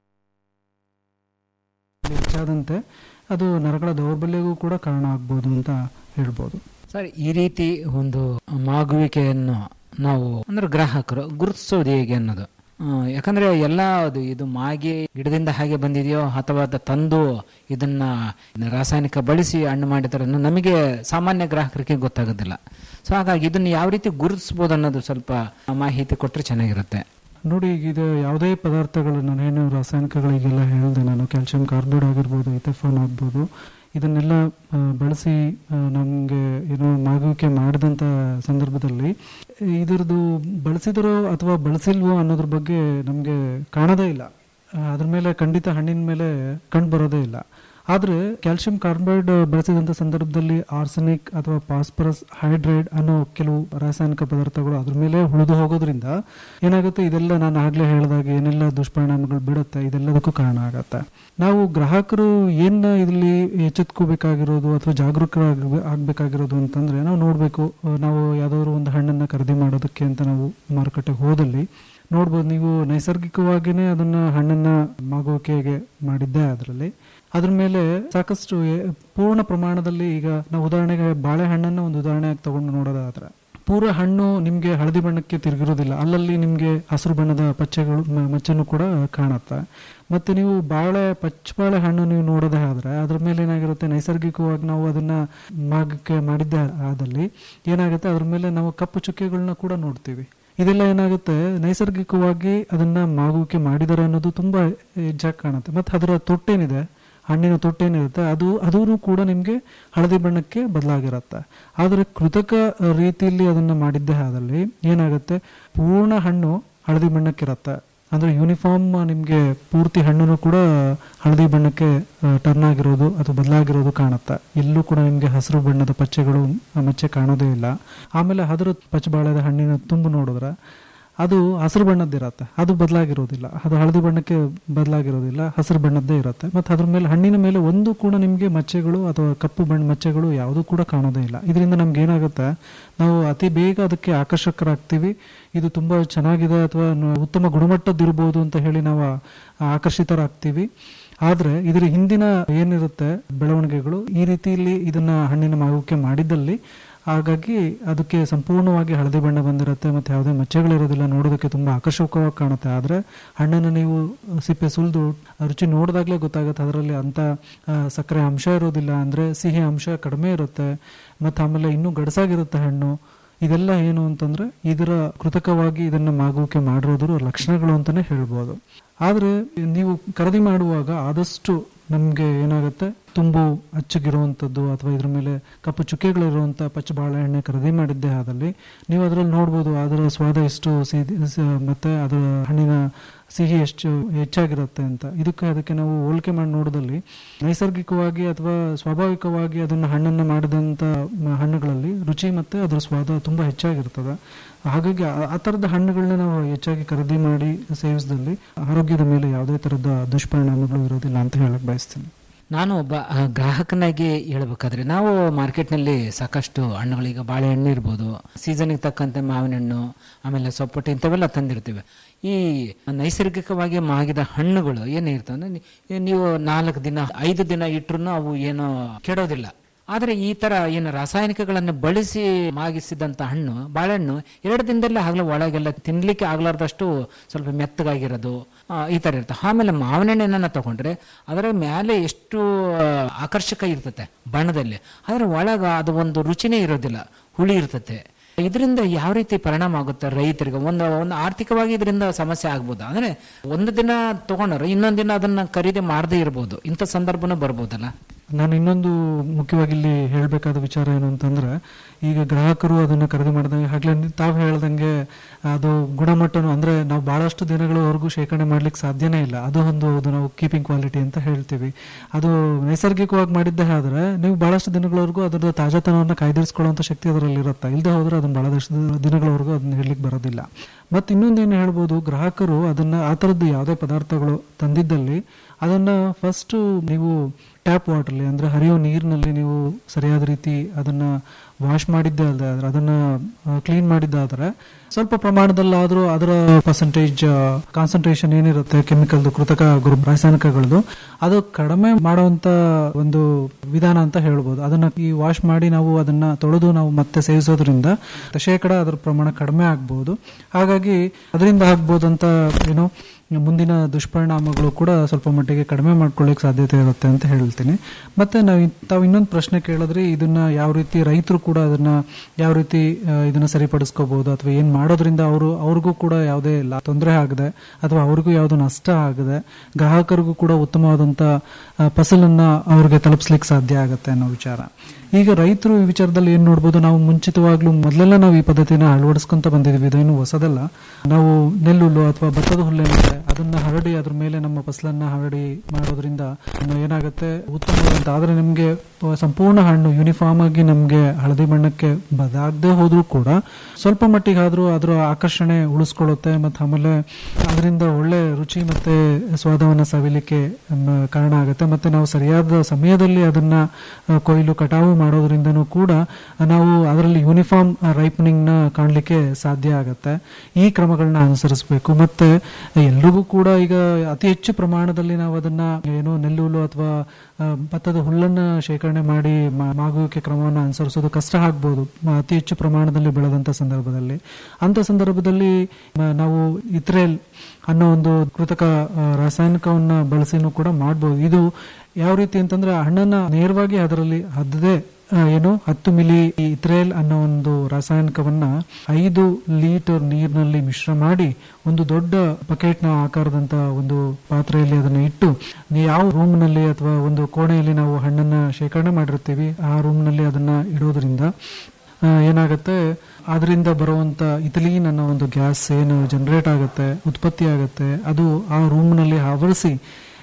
ಹೆಚ್ಚಾದಂತೆ ಅದು ನರಗಳ ದೌರ್ಬಲ್ಯಗೂ ಕೂಡ ಕಾರಣ ಆಗ್ಬೋದು ಅಂತ ಹೇಳ್ಬೋದು ಸರ್ ಈ ರೀತಿ ಒಂದು ಮಾಗುವಿಕೆಯನ್ನು ನಾವು ಅಂದ್ರೆ ಗ್ರಾಹಕರು ಗುರುತಿಸೋದು ಹೇಗೆ ಅನ್ನೋದು ಆ, ಯಾಕಂದ್ರೆ ಎಲ್ಲ ಅದು ಇದು ಮಾಗಿ ಗಿಡದಿಂದ ಹಾಗೆ ಬಂದಿದೆಯೋ ಅಥವಾ ಅದು ತಂದು ಇದನ್ನ ರಾಸಾಯನಿಕ ಬಳಸಿ ಹಣ್ಣು ಮಾಡಿದ್ದಾರೆ ಅನ್ನೋ ನಮಗೆ ಸಾಮಾನ್ಯ ಗ್ರಾಹಕರಿಗೆ ಗೊತ್ತಾಗೋದಿಲ್ಲ ಸೊ ಹಾಗಾಗಿ ಇದನ್ನ ಯಾವ ರೀತಿ ಗುರುತಿಸ್ಬೋದು ಅನ್ನೋದು ಸ್ವಲ್ಪ ಮಾಹಿತಿ ಕೊಟ್ಟರೆ ಚೆನ್ನಾಗಿರುತ್ತೆ ನೋಡಿ ಈಗ ಇದು ಯಾವುದೇ ಪದಾರ್ಥಗಳು ನಾನೇನು ರಾಸಾಯನಿಕಗಳಿಗೆಲ್ಲ ಹೇಳಿದೆ ನಾನು ಕ್ಯಾಲ್ಸಿಯಂ ಕಾರ್ಬೈಡ್ ಆಗಿರ್ಬೋದು ಇಥೆಫಾನ್ ಆಗ್ಬೋದು ಇದನ್ನೆಲ್ಲ ಆ, ಬಳಸಿ ನಮಗೆ ಏನು ಮಾಗುವಿಕೆ ಮಾಡಿದಂಥ ಸಂದರ್ಭದಲ್ಲಿ ಇದರದ್ದು ಬಳಸಿದರೋ ಅಥವಾ ಬಳಸಿಲ್ವೋ ಅನ್ನೋದ್ರ ಬಗ್ಗೆ ನಮಗೆ ಕಾಣೋದೇ ಇಲ್ಲ ಆ, ಅದ್ರ ಮೇಲೆ ಖಂಡಿತ ಹಣ್ಣಿನ ಮೇಲೆ ಕಂಡು ಬರೋದೇ ಇಲ್ಲ ಆದರೆ ಕ್ಯಾಲ್ಸಿಯಂ ಕಾರ್ಬೈಡ್ ಬಳಸಿದಂಥ ಸಂದರ್ಭದಲ್ಲಿ ಆರ್ಸೆನಿಕ್ ಅಥವಾ ಫಾಸ್ಫರಸ್ ಹೈಡ್ರೈಡ್ ಅನ್ನೋ ಕೆಲವು ರಾಸಾಯನಿಕ ಪದಾರ್ಥಗಳು ಅದ್ರ ಮೇಲೆ ಉಳಿದು ಹೋಗೋದ್ರಿಂದ ಏನಾಗುತ್ತೆ ಇದೆಲ್ಲ ನಾನು ಆಗ್ಲೇ ಹೇಳಿದಾಗ ಏನೆಲ್ಲ ದುಷ್ಪರಿಣಾಮಗಳು ಬಿಡುತ್ತೆ ಇದೆಲ್ಲದಕ್ಕೂ ಕಾರಣ ಆಗತ್ತೆ ನಾವು ಗ್ರಾಹಕರು ಏನ್ ಇದರಲ್ಲಿ ಎಚ್ಚೆತ್ಕೋಬೇಕಾಗಿರೋದು ಅಥವಾ ಜಾಗರೂಕರಾಗ ಆಗ್ಬೇಕಾಗಿರೋದು ಅಂತಂದ್ರೆ ನಾವು ನೋಡ್ಬೇಕು ಆ, ನಾವು ಯಾವ್ದಾದ್ರು ಒಂದು ಹಣ್ಣನ್ನ ಖರೀದಿ ಮಾಡೋದಕ್ಕೆ ಅಂತ ನಾವು ಮಾರುಕಟ್ಟೆಗೆ ಹೋದಲ್ಲಿ ನೋಡ್ಬೋದು ನೀವು ನೈಸರ್ಗಿಕವಾಗಿನೇ ಅದನ್ನ ಹಣ್ಣನ್ನ ಮಾಗುವಿಕೆಗೆ ಮಾಡಿದ್ದೆ ಅದರಲ್ಲಿ ಅದ್ರ ಮೇಲೆ ಸಾಕಷ್ಟು ಎ- ಪೂರ್ಣ ಪ್ರಮಾಣದಲ್ಲಿ ಈಗ ನಾವು ಉದಾಹರಣೆಗೆ ಬಾಳೆಹಣ್ಣನ್ನ ಒಂದು ಉದಾಹರಣೆಯಾಗಿ ತಗೊಂಡು ನೋಡೋದಾದ್ರೆ ಪೂರ ಹಣ್ಣು ನಿಮ್ಗೆ ಹಳದಿ ಬಣ್ಣಕ್ಕೆ ತಿರುಗಿರೋದಿಲ್ಲ ಅಲ್ಲಲ್ಲಿ ನಿಮ್ಗೆ ಹಸಿರು ಬಣ್ಣದ ಪಚ್ಚೆಗಳು ಮ- ಮಚ್ಚೆನೂ ಕೂಡ ಕಾಣುತ್ತೆ ಮತ್ತೆ ನೀವು ಬಾಳೆ ಪಚ್ಚ ಬಾಳೆ ಹಣ್ಣು ನೀವು ನೋಡೋದೇ ಆದ್ರೆ ಅದ್ರ ಮೇಲೆ ಏನಾಗಿರುತ್ತೆ ನೈಸರ್ಗಿಕವಾಗಿ ನಾವು ಅದನ್ನ ಮಾಗಕ್ಕೆ ಮಾಡಿದ್ದೆ ಆದಲ್ಲಿ ಏನಾಗುತ್ತೆ ಅದ್ರ ಮೇಲೆ ನಾವು ಕಪ್ಪು ಚುಕ್ಕೆಗಳನ್ನ ಕೂಡ ನೋಡ್ತೀವಿ ಇದೆಲ್ಲ ಏನಾಗುತ್ತೆ ನೈಸರ್ಗಿಕವಾಗಿ ಅದನ್ನ ಮಾಗುವಿಕೆ ಮಾಡಿದ್ದಾರೆ ಅನ್ನೋದು ತುಂಬಾ ಹೆಚ್ಚಾಗಿ ಕಾಣುತ್ತೆ ಮತ್ತೆ ಅದರ ತೊಟ್ಟೇನಿದೆ ಹಣ್ಣಿನ ತೊಟ್ಟೇನಿರುತ್ತೆ ಅದು ಅದೂ ಕೂಡ ನಿಮಗೆ ಹಳದಿ ಬಣ್ಣಕ್ಕೆ ಬದಲಾಗಿರುತ್ತೆ ಆದರೆ ಕೃತಕ ರೀತಿಯಲ್ಲಿ ಅದನ್ನ ಮಾಡಿದ್ದೇ ಆದಲ್ಲಿ ಏನಾಗುತ್ತೆ ಪೂರ್ಣ ಹಣ್ಣು ಹಳದಿ ಬಣ್ಣಕ್ಕಿರುತ್ತೆ ಅಂದ್ರೆ ಯೂನಿಫಾರ್ಮ್ ನಿಮಗೆ ಪೂರ್ತಿ ಹಣ್ಣನ್ನು ಕೂಡ ಹಳದಿ ಬಣ್ಣಕ್ಕೆ ಟರ್ನ್ ಆಗಿರೋದು ಅಥವಾ ಬದಲಾಗಿರೋದು ಕಾಣುತ್ತೆ ಎಲ್ಲೂ ಕೂಡ ನಿಮಗೆ ಹಸಿರು ಬಣ್ಣದ ಪಚ್ಚೆಗಳು ಆ, ಮಚ್ಚೆ ಕಾಣೋದೇ ಇಲ್ಲ ಆಮೇಲೆ ಅದರ ಪಚ್ಚಬಾಳದ ಹಣ್ಣಿನ ತುಂಬು ನೋಡಿದ್ರೆ ಅದು ಹಸಿರು ಬಣ್ಣದ್ದಿರತ್ತೆ ಅದು ಬದಲಾಗಿರೋದಿಲ್ಲ ಅದು ಹಳದಿ ಬಣ್ಣಕ್ಕೆ ಬದಲಾಗಿರೋದಿಲ್ಲ ಹಸಿರು ಬಣ್ಣದ್ದೇ ಇರುತ್ತೆ ಮತ್ತು ಅದ್ರ ಮೇಲೆ ಹಣ್ಣಿನ ಮೇಲೆ ಒಂದು ಕೂಡ ನಿಮಗೆ ಮಚ್ಚೆಗಳು ಅಥವಾ ಕಪ್ಪು ಬಣ್ಣ ಮಚ್ಚೆಗಳು ಯಾವುದೂ ಕೂಡ ಕಾಣೋದೇ ಇಲ್ಲ ಇದರಿಂದ ನಮ್ಗೆ ಏನಾಗುತ್ತೆ ನಾವು ಅತಿ ಬೇಗ ಅದಕ್ಕೆ ಆಕರ್ಷಕರಾಗ್ತೀವಿ ಇದು ತುಂಬ ಚೆನ್ನಾಗಿದೆ ಅಥವಾ ನ- ಉತ್ತಮ ಗುಣಮಟ್ಟದ್ದಿರ್ಬೋದು ಅಂತ ಹೇಳಿ ನಾವು ಆಕರ್ಷಿತರಾಗ್ತೀವಿ ಆದರೆ ಇದರ ಹಿಂದಿನ ಏನಿರುತ್ತೆ ಬೆಳವಣಿಗೆಗಳು ಈ ರೀತಿಯಲ್ಲಿ ಇದನ್ನ ಹಣ್ಣಿನ ಮಾಗುವಿಕೆ ಮಾಡಿದ್ದಲ್ಲಿ ಹಾಗಾಗಿ ಅದಕ್ಕೆ ಸಂಪೂರ್ಣವಾಗಿ ಹಳದಿ ಬಣ್ಣ ಬಂದಿರುತ್ತೆ ಮತ್ತು ಯಾವುದೇ ಮಚ್ಚೆಗಳಿರೋದಿಲ್ಲ ನೋಡೋದಕ್ಕೆ ತುಂಬ ಆಕರ್ಷಕವಾಗಿ ಕಾಣುತ್ತೆ ಆದರೆ ಹಣ್ಣನ್ನು ನೀವು ಸಿಪ್ಪೆ ಸುಲಿದು ರುಚಿ ನೋಡಿದಾಗಲೇ ಗೊತ್ತಾಗುತ್ತೆ ಅದರಲ್ಲಿ ಅಂಥ ಆ, ಸಕ್ಕರೆ ಅಂಶ ಇರೋದಿಲ್ಲ ಅಂದರೆ ಸಿಹಿ ಅಂಶ ಕಡಿಮೆ ಇರುತ್ತೆ ಮತ್ತು ಆಮೇಲೆ ಇನ್ನೂ ಗಡಸಾಗಿರುತ್ತೆ ಹಣ್ಣು ಇದೆಲ್ಲ ಏನು ಅಂತಂದ್ರೆ ಇದರ ಕೃತಕವಾಗಿ ಇದನ್ನ ಮಾಗುವಿಕೆ ಮಾಡಿರೋದ್ರ ಲಕ್ಷಣಗಳು ಅಂತಾನೆ ಹೇಳ್ಬೋದು ಆದ್ರೆ ನೀವು ಖರೀದಿ ಮಾಡುವಾಗ ಆದಷ್ಟು ನಮ್ಗೆ ಏನಾಗುತ್ತೆ ತುಂಬು ಅಚ್ಚಗಿರುವಂಥದ್ದು ಅಥವಾ ಇದ್ರ ಮೇಲೆ ಕಪ್ಪು ಚುಕ್ಕೆಗಳಿರುವಂಥ ಪಚ್ಚ ಬಾಳೆಹಣ್ಣೆ ಖರೀದಿ ಮಾಡಿದ್ದೇ ಆದಲ್ಲಿ ನೀವು ಅದರಲ್ಲಿ ನೋಡ್ಬೋದು ಅದರ ಸ್ವಾದ ಎಷ್ಟು ಸಿಹಿ ಸ- ಮತ್ತೆ ಅದರ ಹಣ್ಣಿನ ಸಿಹಿ ಎಷ್ಟು ಹೆಚ್ಚಾಗಿರುತ್ತೆ ಅಂತ ಇದಕ್ಕೆ ಅದಕ್ಕೆ ನಾವು ಹೋಲಿಕೆ ಮಾಡಿ ನೋಡಿದಲ್ಲಿ ನೈಸರ್ಗಿಕವಾಗಿ ಅಥವಾ ಸ್ವಾಭಾವಿಕವಾಗಿ ಅದನ್ನ ಹಣ್ಣನ್ನು ಮಾಡಿದಂಥ ಮ- ಹಣ್ಣುಗಳಲ್ಲಿ ರುಚಿ ಮತ್ತೆ ಅದರ ಸ್ವಾದ ತುಂಬಾ ಹೆಚ್ಚಾಗಿರ್ತದೆ ಹಾಗಾಗಿ ಆ- ಆ ಥರದ ಹಣ್ಣುಗಳನ್ನ ನಾವು ಹೆಚ್ಚಾಗಿ ಖರೀದಿ ಮಾಡಿ ಸೇವಿಸಿದಲ್ಲಿ ಆರೋಗ್ಯದ ಮೇಲೆ ಯಾವುದೇ ಥರದ ದುಷ್ಪರಿಣಾಮಗಳು ಇರೋದಿಲ್ಲ ಅಂತ ಹೇಳಕ್ ಬಯಸ್ತೀನಿ ನಾನು ಒಬ್ಬ ಆ, ಗ್ರಾಹಕನಾಗಿ ಹೇಳ್ಬೇಕಾದ್ರೆ ನಾವು ಮಾರ್ಕೆಟ್ನಲ್ಲಿ ಸಾಕಷ್ಟು ಹಣ್ಣುಗಳೀಗ ಬಾಳೆಹಣ್ಣು ಇರ್ಬೋದು ಸೀಸನ್ಗೆ ತಕ್ಕಂತೆ ಮಾವಿನ ಹಣ್ಣು ಆಮೇಲೆ ಸೊಪ್ಪಟೆ ಇಂಥವೆಲ್ಲ ತಂದಿರ್ತೀವಿ ಈ ನೈಸರ್ಗಿಕವಾಗಿ ಮಾಗಿದ ಹಣ್ಣುಗಳು ಏನಿರ್ತವೆ ಅಂದ್ರೆ ನೀ- ನೀವು ನಾಲ್ಕು ದಿನ ಐದು ದಿನ ಇಟ್ರು ಅವು ಏನು ಕೆಡೋದಿಲ್ಲ ಆದರೆ ಈ ತರ ಏನು ರಾಸಾಯನಿಕಗಳನ್ನು ಬಳಸಿ ಮಾಗಿಸಿದಂತ ಹಣ್ಣು ಬಾಳೆಹಣ್ಣು ಎರಡು ದಿನದಲ್ಲೇ ಆಗಲೇ ಒಳಗೆಲ್ಲ ತಿನ್ಲಿಕ್ಕೆ ಆಗ್ಲಾರ್ದಷ್ಟು ಸ್ವಲ್ಪ ಮೆತ್ತಗಾಗಿರೋದು ಆ, ಈ ತರ ಇರುತ್ತೆ ಆಮೇಲೆ ಮಾವಿನ ಹಣ್ಣನ್ನ ತಗೊಂಡ್ರೆ ಅದರ ಮೇಲೆ ಎಷ್ಟು ಆ, ಆಕರ್ಷಕ ಇರ್ತತೆ ಬಣ್ಣದಲ್ಲಿ ಆದರೆ ಒಳಗ ಅದು ಒಂದು ರುಚಿನೇ ಇರೋದಿಲ್ಲ ಹುಳಿ ಇರ್ತತೆ ಇದರಿಂದ ಯಾವ ರೀತಿ ಪರಿಣಾಮ ಆಗುತ್ತೆ ರೈತರಿಗೆ ಒಂದು ಒಂದು ಆರ್ಥಿಕವಾಗಿ ಇದರಿಂದ ಸಮಸ್ಯೆ ಆಗ್ಬೋದು ಅಂದ್ರೆ ಒಂದು ದಿನ ತಗೊಂಡ್ರೆ ಇನ್ನೊಂದು ದಿನ ಅದನ್ನ ಖರೀದಿ ಮಾಡದೇ ಇರ್ಬೋದು ಇಂಥ ಸಂದರ್ಭನೂ ಬರ್ಬೋದಲ್ಲ ನಾನು ಇನ್ನೊಂದು ಮುಖ್ಯವಾಗಿ ಇಲ್ಲಿ ಹೇಳಬೇಕಾದ ವಿಚಾರ ಏನು ಅಂತಂದ್ರೆ ಈಗ ಗ್ರಾಹಕರು ಅದನ್ನ ಖರೀದಿ ಮಾಡಿದಂಗೆ ಆಗ್ಲೇ ತಾವು ಹೇಳ್ದಂಗೆ ಅದು ಗುಣಮಟ್ಟನು ಅಂದ್ರೆ ನಾವು ಬಹಳಷ್ಟು ದಿನಗಳವರೆಗೂ ಶೇಖರಣೆ ಮಾಡ್ಲಿಕ್ಕೆ ಸಾಧ್ಯನೇ ಇಲ್ಲ ಅದು ಒಂದು ಅದು ನಾವು ಕೀಪಿಂಗ್ ಕ್ವಾಲಿಟಿ ಅಂತ ಹೇಳ್ತೀವಿ ಅದು ನೈಸರ್ಗಿಕವಾಗಿ ಮಾಡಿದ್ದೇ ಆದ್ರೆ ನೀವು ಬಹಳಷ್ಟು ದಿನಗಳವರೆಗೂ ಅದರ ತಾಜಾತನವನ್ನು ಕಾಯ್ದಿರಿಸ್ಕೊಳ್ಳುವಂತ ಶಕ್ತಿ ಅದರಲ್ಲಿ ಇರುತ್ತೆ ಇಲ್ಲದೆ ಹೋದ್ರೆ ಅದನ್ನ ಬಹಳಷ್ಟು ದಿನಗಳವರೆಗೂ ಅದನ್ನ ಹೇಳಲಿಕ್ಕೆ ಬರೋದಿಲ್ಲ ಮತ್ತೆ ಇನ್ನೊಂದೇನು ಹೇಳ್ಬೋದು ಗ್ರಾಹಕರು ಅದನ್ನ ಆ ಥರದ್ದು ಯಾವುದೇ ಪದಾರ್ಥಗಳು ತಂದಿದ್ದಲ್ಲಿ ಅದನ್ನ ಫಸ್ಟ್ ನೀವು ಟ್ಯಾಪ್ ವಾಟರ್ಲಿ ಅಂದ್ರೆ ಹರಿಯೋ ನೀರಿನಲ್ಲಿ ನೀವು ಸರಿಯಾದ ರೀತಿ ಅದನ್ನ ವಾಶ್ ಮಾಡಿದ್ದೇ ಅಲ್ಲದೆ ಆದ್ರೆ ಅದನ್ನ ಕ್ಲೀನ್ ಮಾಡಿದ್ದಾದ್ರೆ ಸ್ವಲ್ಪ ಪ್ರಮಾಣದಲ್ಲಾದ್ರೂ ಅದರ ಪರ್ಸೆಂಟೇಜ್ ಕಾನ್ಸಂಟ್ರೇಷನ್ ಏನಿರುತ್ತೆ ಕೆಮಿಕಲ್ದು ಕೃತಕ ಗುರು ರಾಸಾಯನಿಕಗಳದು ಅದು ಕಡಿಮೆ ಮಾಡುವಂತ ಒಂದು ವಿಧಾನ ಅಂತ ಹೇಳ್ಬೋದು ಅದನ್ನ ಈ ವಾಶ್ ಮಾಡಿ ನಾವು ಅದನ್ನ ತೊಳೆದು ನಾವು ಮತ್ತೆ ಸೇವಿಸೋದ್ರಿಂದ ಶೇಕಡ ಅದರ ಪ್ರಮಾಣ ಕಡಿಮೆ ಆಗ್ಬೋದು ಹಾಗಾಗಿ ಅದರಿಂದ ಆಗ್ಬೋದು ಅಂತ ಏನೋ ಮುಂದಿನ ದುಷ್ಪರಿಣಾಮಗಳು ಕೂಡ ಸ್ವಲ್ಪ ಮಟ್ಟಿಗೆ ಕಡಿಮೆ ಮಾಡ್ಕೊಳ್ಳಿಕ್ಕೆ ಸಾಧ್ಯತೆ ಇರುತ್ತೆ ಅಂತ ಹೇಳ್ತೀನಿ ಮತ್ತೆ ನಾವು ಇನ್- ತಾವು ಇನ್ನೊಂದು ಪ್ರಶ್ನೆ ಕೇಳಿದ್ರೆ ಇದನ್ನ ಯಾವ ರೀತಿ ರೈತರು ಕೂಡ ಅದನ್ನ ಯಾವ ರೀತಿ ಆ, ಇದನ್ನ ಸರಿಪಡಿಸ್ಕೋಬಹುದು ಅಥವಾ ಏನ್ ಮಾಡೋದ್ರಿಂದ ಅವರು ಅವ್ರಿಗೂ ಕೂಡ ಯಾವುದೇ ಲಾ- ತೊಂದರೆ ಆಗದೆ ಅಥವಾ ಅವ್ರಿಗೂ ಯಾವುದು ನಷ್ಟ ಆಗದೆ ಗ್ರಾಹಕರಿಗೂ ಕೂಡ ಉತ್ತಮವಾದಂತ ಆ, ಫಸಲನ್ನ ಅವ್ರಿಗೆ ತಲುಪಿಸ್ಲಿಕ್ಕೆ ಸಾಧ್ಯ ಆಗುತ್ತೆ ಅನ್ನೋ ವಿಚಾರ ಈಗ ರೈತರು ಈ ವಿಚಾರದಲ್ಲಿ ಏನ್ ನೋಡ್ಬೋದು ನಾವು ಮುಂಚಿತವಾಗ್ಲೂ ಮೊದಲೆಲ್ಲ ನಾವು ಈ ಪದ್ಧತಿನ ಅಳವಡಿಸ್ಕೊಂತ ಬಂದಿದ್ವಿ ಇದೇನು ಹೊಸದಲ್ಲ ನಾವು ನೆಲ್ಲುಲ್ಲು ಅಥವಾ ಭತ್ತದ ಹುಲ್ಲೇನಿದೆ ಅದನ್ನ ಹರಡಿ ಅದ್ರ ಮೇಲೆ ನಮ್ಮ ಫಸಲನ್ನ ಹರಡಿ ಮಾಡೋದ್ರಿಂದ ಇನ್ನು ಏನಾಗುತ್ತೆ ಉತ್ತಮವಾದಂತ ಆದ್ರೆ ನಿಮ್ಗೆ ಸಂಪೂರ್ಣ ಹಣ್ಣು ಯೂನಿಫಾರ್ಮ್ ಆಗಿ ನಮ್ಗೆ ಹಳದಿ ಬಣ್ಣಕ್ಕೆ ಬದಾಗದೆ ಹೋದ್ರೂ ಕೂಡ ಸ್ವಲ್ಪ ಮಟ್ಟಿಗಾದ್ರೂ ಅದರ ಆಕರ್ಷಣೆ ಉಳಿಸ್ಕೊಳ್ಳುತ್ತೆ ಮತ್ತೆ ಆಮೇಲೆ ಅದರಿಂದ ಒಳ್ಳೆ ರುಚಿ ಮತ್ತೆ ಸ್ವಾದವನ್ನ ಸವಿಲಿಕ್ಕೆ ಮ್, ಕಾರಣ ಆಗುತ್ತೆ ಮತ್ತೆ ನಾವು ಸರಿಯಾದ ಸಮಯದಲ್ಲಿ ಅದನ್ನ ಆ, ಕೊಯ್ಲು ಕಟಾವು ಮಾಡೋದ್ರಿಂದನೂ ಕೂಡ ನಾವು ಅದರಲ್ಲಿ ಯೂನಿಫಾರ್ಮ್ ರೈಪನಿಂಗ್ ನ ಕಾಣಲಿಕ್ಕೆ ಸಾಧ್ಯ ಆಗತ್ತೆ ಈ ಕ್ರಮಗಳನ್ನ ಅನುಸರಿಸಬೇಕು ಮತ್ತೆ ಎಲ್ರಿಗೂ ಕೂಡ ಈಗ ಅತಿ ಹೆಚ್ಚು ಪ್ರಮಾಣದಲ್ಲಿ ನಾವು ಅದನ್ನ ಏನು ನೆಲ್ಲುಲು ಅಥವಾ ಆ, ಭತ್ತದ ಹುಲ್ಲನ್ನ ಶೇಖರಣೆ ಮಾಡಿ ಮಾ- ಮಾಗುವಿಕೆ ಕ್ರಮವನ್ನು ಅನುಸರಿಸೋದು ಕಷ್ಟ ಆಗ್ಬೋದು ಮ- ಅತಿ ಹೆಚ್ಚು ಪ್ರಮಾಣದಲ್ಲಿ ಬೆಳೆದಂತ ಸಂದರ್ಭದಲ್ಲಿ ಅಂತ ಸಂದರ್ಭದಲ್ಲಿ ಮ- ನಾವು ಇತ್ರೇಲ್ ಅನ್ನೋ ಒಂದು ಕೃತಕ ಆ, ರಾಸಾಯನಿಕವನ್ನ ಬಳಸಿನೂ ಕೂಡ ಮಾಡ್ಬೋದು ಇದು ಯಾವ ರೀತಿ ಅಂತಂದ್ರೆ ಆ ಹಣ್ಣನ್ನ ನೇರವಾಗಿ ಅದರಲ್ಲಿ ಹದ್ದದೆ ಆ, ಏನು ಹತ್ತು ಮಿಲಿ ಇತ್ರೇಲ್ ಅನ್ನೋ ಒಂದು ರಾಸಾಯನಿಕವನ್ನ ಐದು ಲೀಟರ್ ನೀರಿನಲ್ಲಿ ಮಿಶ್ರ ಮಾಡಿ ಒಂದು ದೊಡ್ಡ ಬಕೆಟ್ನ ಆಕಾರದಂತ ಒಂದು ಪಾತ್ರೆಯಲ್ಲಿ ಅದನ್ನ ಇಟ್ಟು ನೀವು ಯಾವ ರೂಮ್ನಲ್ಲಿ ಅಥವಾ ಒಂದು ಕೋಣೆಯಲ್ಲಿ ನಾವು ಹಣ್ಣನ್ನ ಶೇಖರಣೆ ಮಾಡಿರ್ತೀವಿ ಆ ರೂಮ್ನಲ್ಲಿ ಅದನ್ನ ಇಡೋದ್ರಿಂದ ಆ, ಏನಾಗುತ್ತೆ ಅದರಿಂದ ಬರುವಂತ ಇಥಿಲೀನ್ ಅನ್ನೋ ಒಂದು ಗ್ಯಾಸ್ ಏನು ಜನರೇಟ್ ಆಗುತ್ತೆ ಉತ್ಪತ್ತಿ ಆಗುತ್ತೆ ಅದು ಆ ರೂಮ್ನಲ್ಲಿ ಆವರಿಸಿ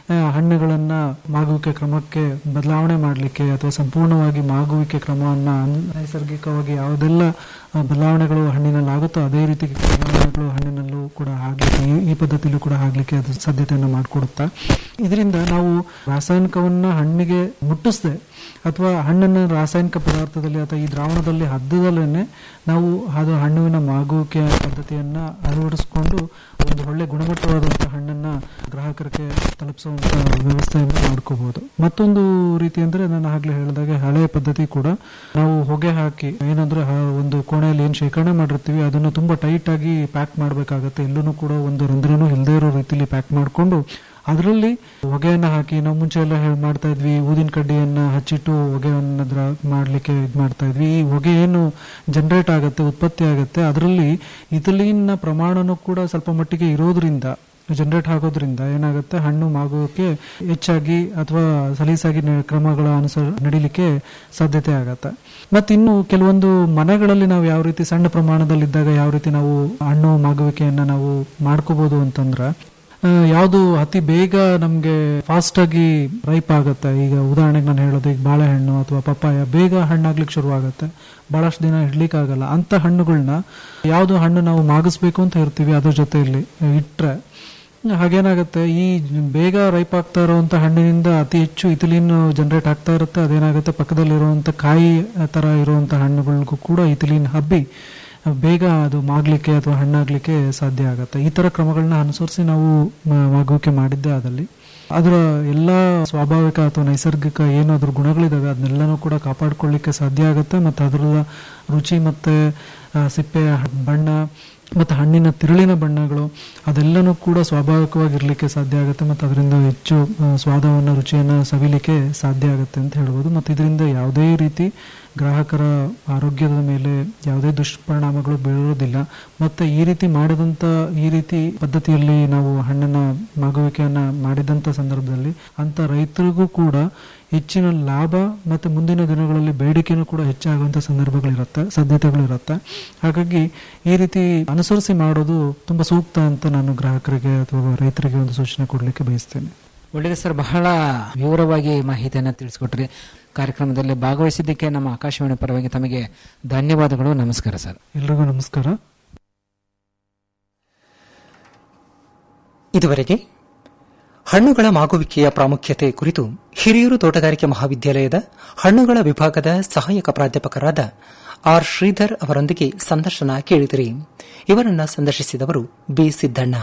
ಆ, ಹಣ್ಣುಗಳನ್ನ ಮಾಗುವಿಕೆ ಕ್ರಮಕ್ಕೆ ಬದಲಾವಣೆ ಮಾಡಲಿಕ್ಕೆ ಅಥವಾ ಸಂಪೂರ್ಣವಾಗಿ ಮಾಗುವಿಕೆ ಕ್ರಮವನ್ನ ಅನ್- ನೈಸರ್ಗಿಕವಾಗಿ ಯಾವುದೆಲ್ಲ ಆ, ಬದಲಾವಣೆಗಳು ಹಣ್ಣಿನಲ್ಲಿ ಆಗುತ್ತೋ ಅದೇ ರೀತಿ ಬದಲಾವಣೆಗಳು ಹಣ್ಣಿನಲ್ಲೂ ಕೂಡ ಆಗ್ಲಿಕ್ಕೆ ಈ- ಈ ಪದ್ಧತಿಯಲ್ಲೂ ಕೂಡ ಆಗ್ಲಿಕ್ಕೆ ಅದು ಸಾಧ್ಯತೆಯನ್ನು ಮಾಡಿಕೊಡುತ್ತಾ ಇದರಿಂದ ನಾವು ರಾಸಾಯನಿಕವನ್ನ ಹಣ್ಣಿಗೆ ಮುಟ್ಟಿಸದೆ ಅಥವಾ ಹಣ್ಣನ್ನು ರಾಸಾಯನಿಕ ಪದಾರ್ಥದಲ್ಲಿ ಅಥವಾ ಈ ದ್ರಾವಣದಲ್ಲಿ ಹದ್ದದಲ್ಲೇನೆ ನಾವು ಅದು ಹಣ್ಣುವಿನ ಮಾಗುವಿಕೆ ಪದ್ಧತಿಯನ್ನ ಅಳವಡಿಸಿಕೊಂಡು ಒಂದು ಒಳ್ಳೆ ಗುಣಮಟ್ಟವಾದಂತಹ ಹಣ್ಣನ್ನ ಗ್ರಾಹಕರಿಗೆ ತಲುಪಿಸುವಂತ ವ್ಯವಸ್ಥೆಯನ್ನು ಮಾಡ್ಕೋಬಹುದು ಮತ್ತೊಂದು ರೀತಿ ಅಂದ್ರೆ ನಾನು ಆಗ್ಲೇ ಹೇಳಿದಾಗೆ ಹಳೆಯ ಪದ್ಧತಿ ಕೂಡ ನಾವು ಹೊಗೆ ಹಾಕಿ ಏನಂದ್ರೆ ಆ ಒಂದು ಕೋಣೆಯಲ್ಲಿ ಏನ್ ಶೇಖರಣೆ ಮಾಡಿರ್ತೀವಿ ಅದನ್ನು ತುಂಬಾ ಟೈಟ್ ಆಗಿ ಪ್ಯಾಕ್ ಮಾಡಬೇಕಾಗತ್ತೆ ಎಲ್ಲೂ ಕೂಡ ಒಂದು ರಂಧ್ರನೂ ಇಲ್ಲದೆ ಇರೋ ರೀತಿಲಿ ಪ್ಯಾಕ್ ಮಾಡಿಕೊಂಡು ಅದರಲ್ಲಿ ಹೊಗೆಯನ್ನ ಹಾಕಿ ನಾವು ಮುಂಚೆ ಎಲ್ಲ ಹೇಳಿ ಮಾಡ್ತಾ ಇದ್ವಿ ಊದಿನ ಕಡ್ಡಿಯನ್ನ ಹಚ್ಚಿಟ್ಟು ಹೊಗೆಯನ್ನ ದ್ರ ಮಾಡ್ಲಿಕ್ಕೆ ಇದು ಮಾಡ್ತಾ ಇದ್ವಿ ಈ ಹೊಗೆ ಏನು ಜನರೇಟ್ ಆಗುತ್ತೆ ಉತ್ಪತ್ತಿ ಆಗುತ್ತೆ ಅದರಲ್ಲಿ ಇಥಿಲೀನ್ನ ಪ್ರಮಾಣನೂ ಕೂಡ ಸ್ವಲ್ಪ ಮಟ್ಟಿಗೆ ಇರೋದ್ರಿಂದ ಜನರೇಟ್ ಆಗೋದ್ರಿಂದ ಏನಾಗುತ್ತೆ ಹಣ್ಣು ಮಾಗೋಕೆ ಹೆಚ್ಚಾಗಿ ಅಥವಾ ಸಲೀಸಾಗಿ ನ- ಕ್ರಮಗಳ ಅನುಸಾರ ನಡಿಲಿಕ್ಕೆ ಸಾಧ್ಯತೆ ಆಗತ್ತೆ ಮತ್ತೆ ಇನ್ನು ಕೆಲವೊಂದು ಮನೆಗಳಲ್ಲಿ ನಾವು ಯಾವ ರೀತಿ ಸಣ್ಣ ಪ್ರಮಾಣದಲ್ಲಿದ್ದಾಗ ಯಾವ ರೀತಿ ನಾವು ಹಣ್ಣು ಮಾಗುವಿಕೆಯನ್ನ ನಾವು ಮಾಡ್ಕೋಬಹುದು ಅಂತಂದ್ರೆ ಆ, ಯಾವುದು ಅತಿ ಬೇಗ ನಮಗೆ ಫಾಸ್ಟ್ ಆಗಿ ರೈಪ್ ಆಗುತ್ತೆ ಈಗ ಉದಾಹರಣೆಗೆ ನಾನು ಹೇಳೋದು ಈಗ ಬಾಳೆಹಣ್ಣು ಅಥವಾ ಪಪ್ಪಾಯ ಬೇಗ ಹಣ್ಣಾಗ್ಲಿಕ್ಕೆ ಶುರು ಆಗುತ್ತೆ ಬಹಳಷ್ಟು ದಿನ ಇಡ್ಲಿಕ್ಕೆ ಆಗಲ್ಲ ಅಂತ ಹಣ್ಣುಗಳನ್ನ ಯಾವುದು ಹಣ್ಣು ನಾವು ಮಾಗಿಸ್ಬೇಕು ಅಂತ ಇರ್ತೀವಿ ಅದ್ರ ಜೊತೆಯಲ್ಲಿ ಇಟ್ರೆ ಹಾಗೇನಾಗುತ್ತೆ ಈ ಬೇಗ ರೈಪ್ ಆಗ್ತಾ ಇರುವಂತ ಹಣ್ಣಿನಿಂದ ಅತಿ ಹೆಚ್ಚು ಇಥಿಲಿನ್ ಜನರೇಟ್ ಆಗ್ತಾ ಇರುತ್ತೆ ಅದೇನಾಗುತ್ತೆ ಪಕ್ಕದಲ್ಲಿರುವಂತ ಕಾಯಿ ತರ ಇರುವಂತ ಹಣ್ಣುಗಳಿಗೂ ಕೂಡ ಇಥಿಲಿನ್ ಹಬ್ಬಿ ಬೇಗ ಅದು ಮಾಗ್ಲಿಕ್ಕೆ ಅಥವಾ ಹಣ್ಣಾಗ್ಲಿಕ್ಕೆ ಸಾಧ್ಯ ಆಗತ್ತೆ ಈ ತರ ಕ್ರಮಗಳನ್ನ ಅನುಸರಿಸಿ ನಾವು ಮ- ಮಾಗುವಿಕೆ ಮಾಡಿದ್ದೆ ಆದಲ್ಲಿ ಅದರ ಎಲ್ಲ ಸ್ವಾಭಾವಿಕ ಅಥವಾ ನೈಸರ್ಗಿಕ ಏನು ಅದ್ರ ಗುಣಗಳಿದಾವೆ ಅದನ್ನೆಲ್ಲನೂ ಕೂಡ ಕಾಪಾಡ್ಕೊಳ್ಳಿಕ್ಕೆ ಸಾಧ್ಯ ಆಗುತ್ತೆ ಮತ್ತೆ ಅದರ ರುಚಿ ಮತ್ತೆ ಆ, ಸಿಪ್ಪೆ ಬಣ್ಣ ಮತ್ತೆ ಹಣ್ಣಿನ ತಿರುಳಿನ ಬಣ್ಣಗಳು ಅದೆಲ್ಲನೂ ಕೂಡ ಸ್ವಾಭಾವಿಕವಾಗಿರ್ಲಿಕ್ಕೆ ಸಾಧ್ಯ ಆಗುತ್ತೆ ಮತ್ತೆ ಅದರಿಂದ ಹೆಚ್ಚು ಆ, ಸ್ವಾದವನ್ನ ರುಚಿಯನ್ನ ಸವಿಲಿಕ್ಕೆ ಸಾಧ್ಯ ಆಗುತ್ತೆ ಅಂತ ಹೇಳ್ಬೋದು ಮತ್ತೆ ಇದರಿಂದ ಯಾವುದೇ ರೀತಿ ಗ್ರಾಹಕರ ಆರೋಗ್ಯದ ಮೇಲೆ ಯಾವುದೇ ದುಷ್ಪರಿಣಾಮಗಳು ಬೀರೋದಿಲ್ಲ ಮತ್ತೆ ಈ ರೀತಿ ಮಾಡಿದಂತ ಈ ರೀತಿ ಪದ್ಧತಿಯಲ್ಲಿ ನಾವು ಹಣ್ಣನ್ನ ಮಾಗುವಿಕೆಯನ್ನ ಮಾಡಿದಂತ ಸಂದರ್ಭದಲ್ಲಿ ಅಂತ ರೈತರಿಗೂ ಕೂಡ ಹೆಚ್ಚಿನ ಲಾಭ ಮತ್ತೆ ಮುಂದಿನ ದಿನಗಳಲ್ಲಿ ಬೇಡಿಕೆನೂ ಕೂಡ ಹೆಚ್ಚಾಗುವಂತ ಸಂದರ್ಭಗಳಿರುತ್ತೆ ಸಾಧ್ಯತೆಗಳಿರುತ್ತೆ ಹಾಗಾಗಿ ಈ ರೀತಿ ಅನುಸರಿಸಿ ಮಾಡೋದು ತುಂಬಾ ಸೂಕ್ತ ಅಂತ ನಾನು ಗ್ರಾಹಕರಿಗೆ ಅಥವಾ ರೈತರಿಗೆ ಒಂದು ಸೂಚನೆ ಕೊಡ್ಲಿಕ್ಕೆ ಬಯಸ್ತೇನೆ ಒಳ್ಳೆಯದು ಸರ್ ಬಹಳ ವಿವರವಾಗಿ ಮಾಹಿತಿಯನ್ನು ತಿಳಿಸ್ಕೊಟ್ರಿ ಕಾರ್ಯಕ್ರಮದಲ್ಲಿ ಭಾಗವಹಿಸಿದ್ದಕ್ಕೆ ನಮ್ಮ ಆಕಾಶವಾಣಿ ಪರವಾಗಿ ತಮಗೆ ಧನ್ಯವಾದಗಳು ನಮಸ್ಕಾರ ಸರ್ ಎಲ್ರಿಗೂ ನಮಸ್ಕಾರ ಇದುವರೆಗೆ ಹಣ್ಣುಗಳ ಮಾಗುವಿಕೆಯ ಪ್ರಾಮುಖ್ಯತೆ ಕುರಿತು ಹಿರಿಯೂರು ತೋಟಗಾರಿಕೆ ಮಹಾವಿದ್ಯಾಲಯದ ಹಣ್ಣುಗಳ ವಿಭಾಗದ ಸಹಾಯಕ ಪ್ರಾಧ್ಯಾಪಕರಾದ ಆರ್ ಶ್ರೀಧರ್ ಅವರೊಂದಿಗೆ ಸಂದರ್ಶನ ಕೇಳಿದಿರಿ ಇವರನ್ನ ಸಂದರ್ಶಿಸಿದವರು ಬಿ ಸಿದ್ದಣ್ಣ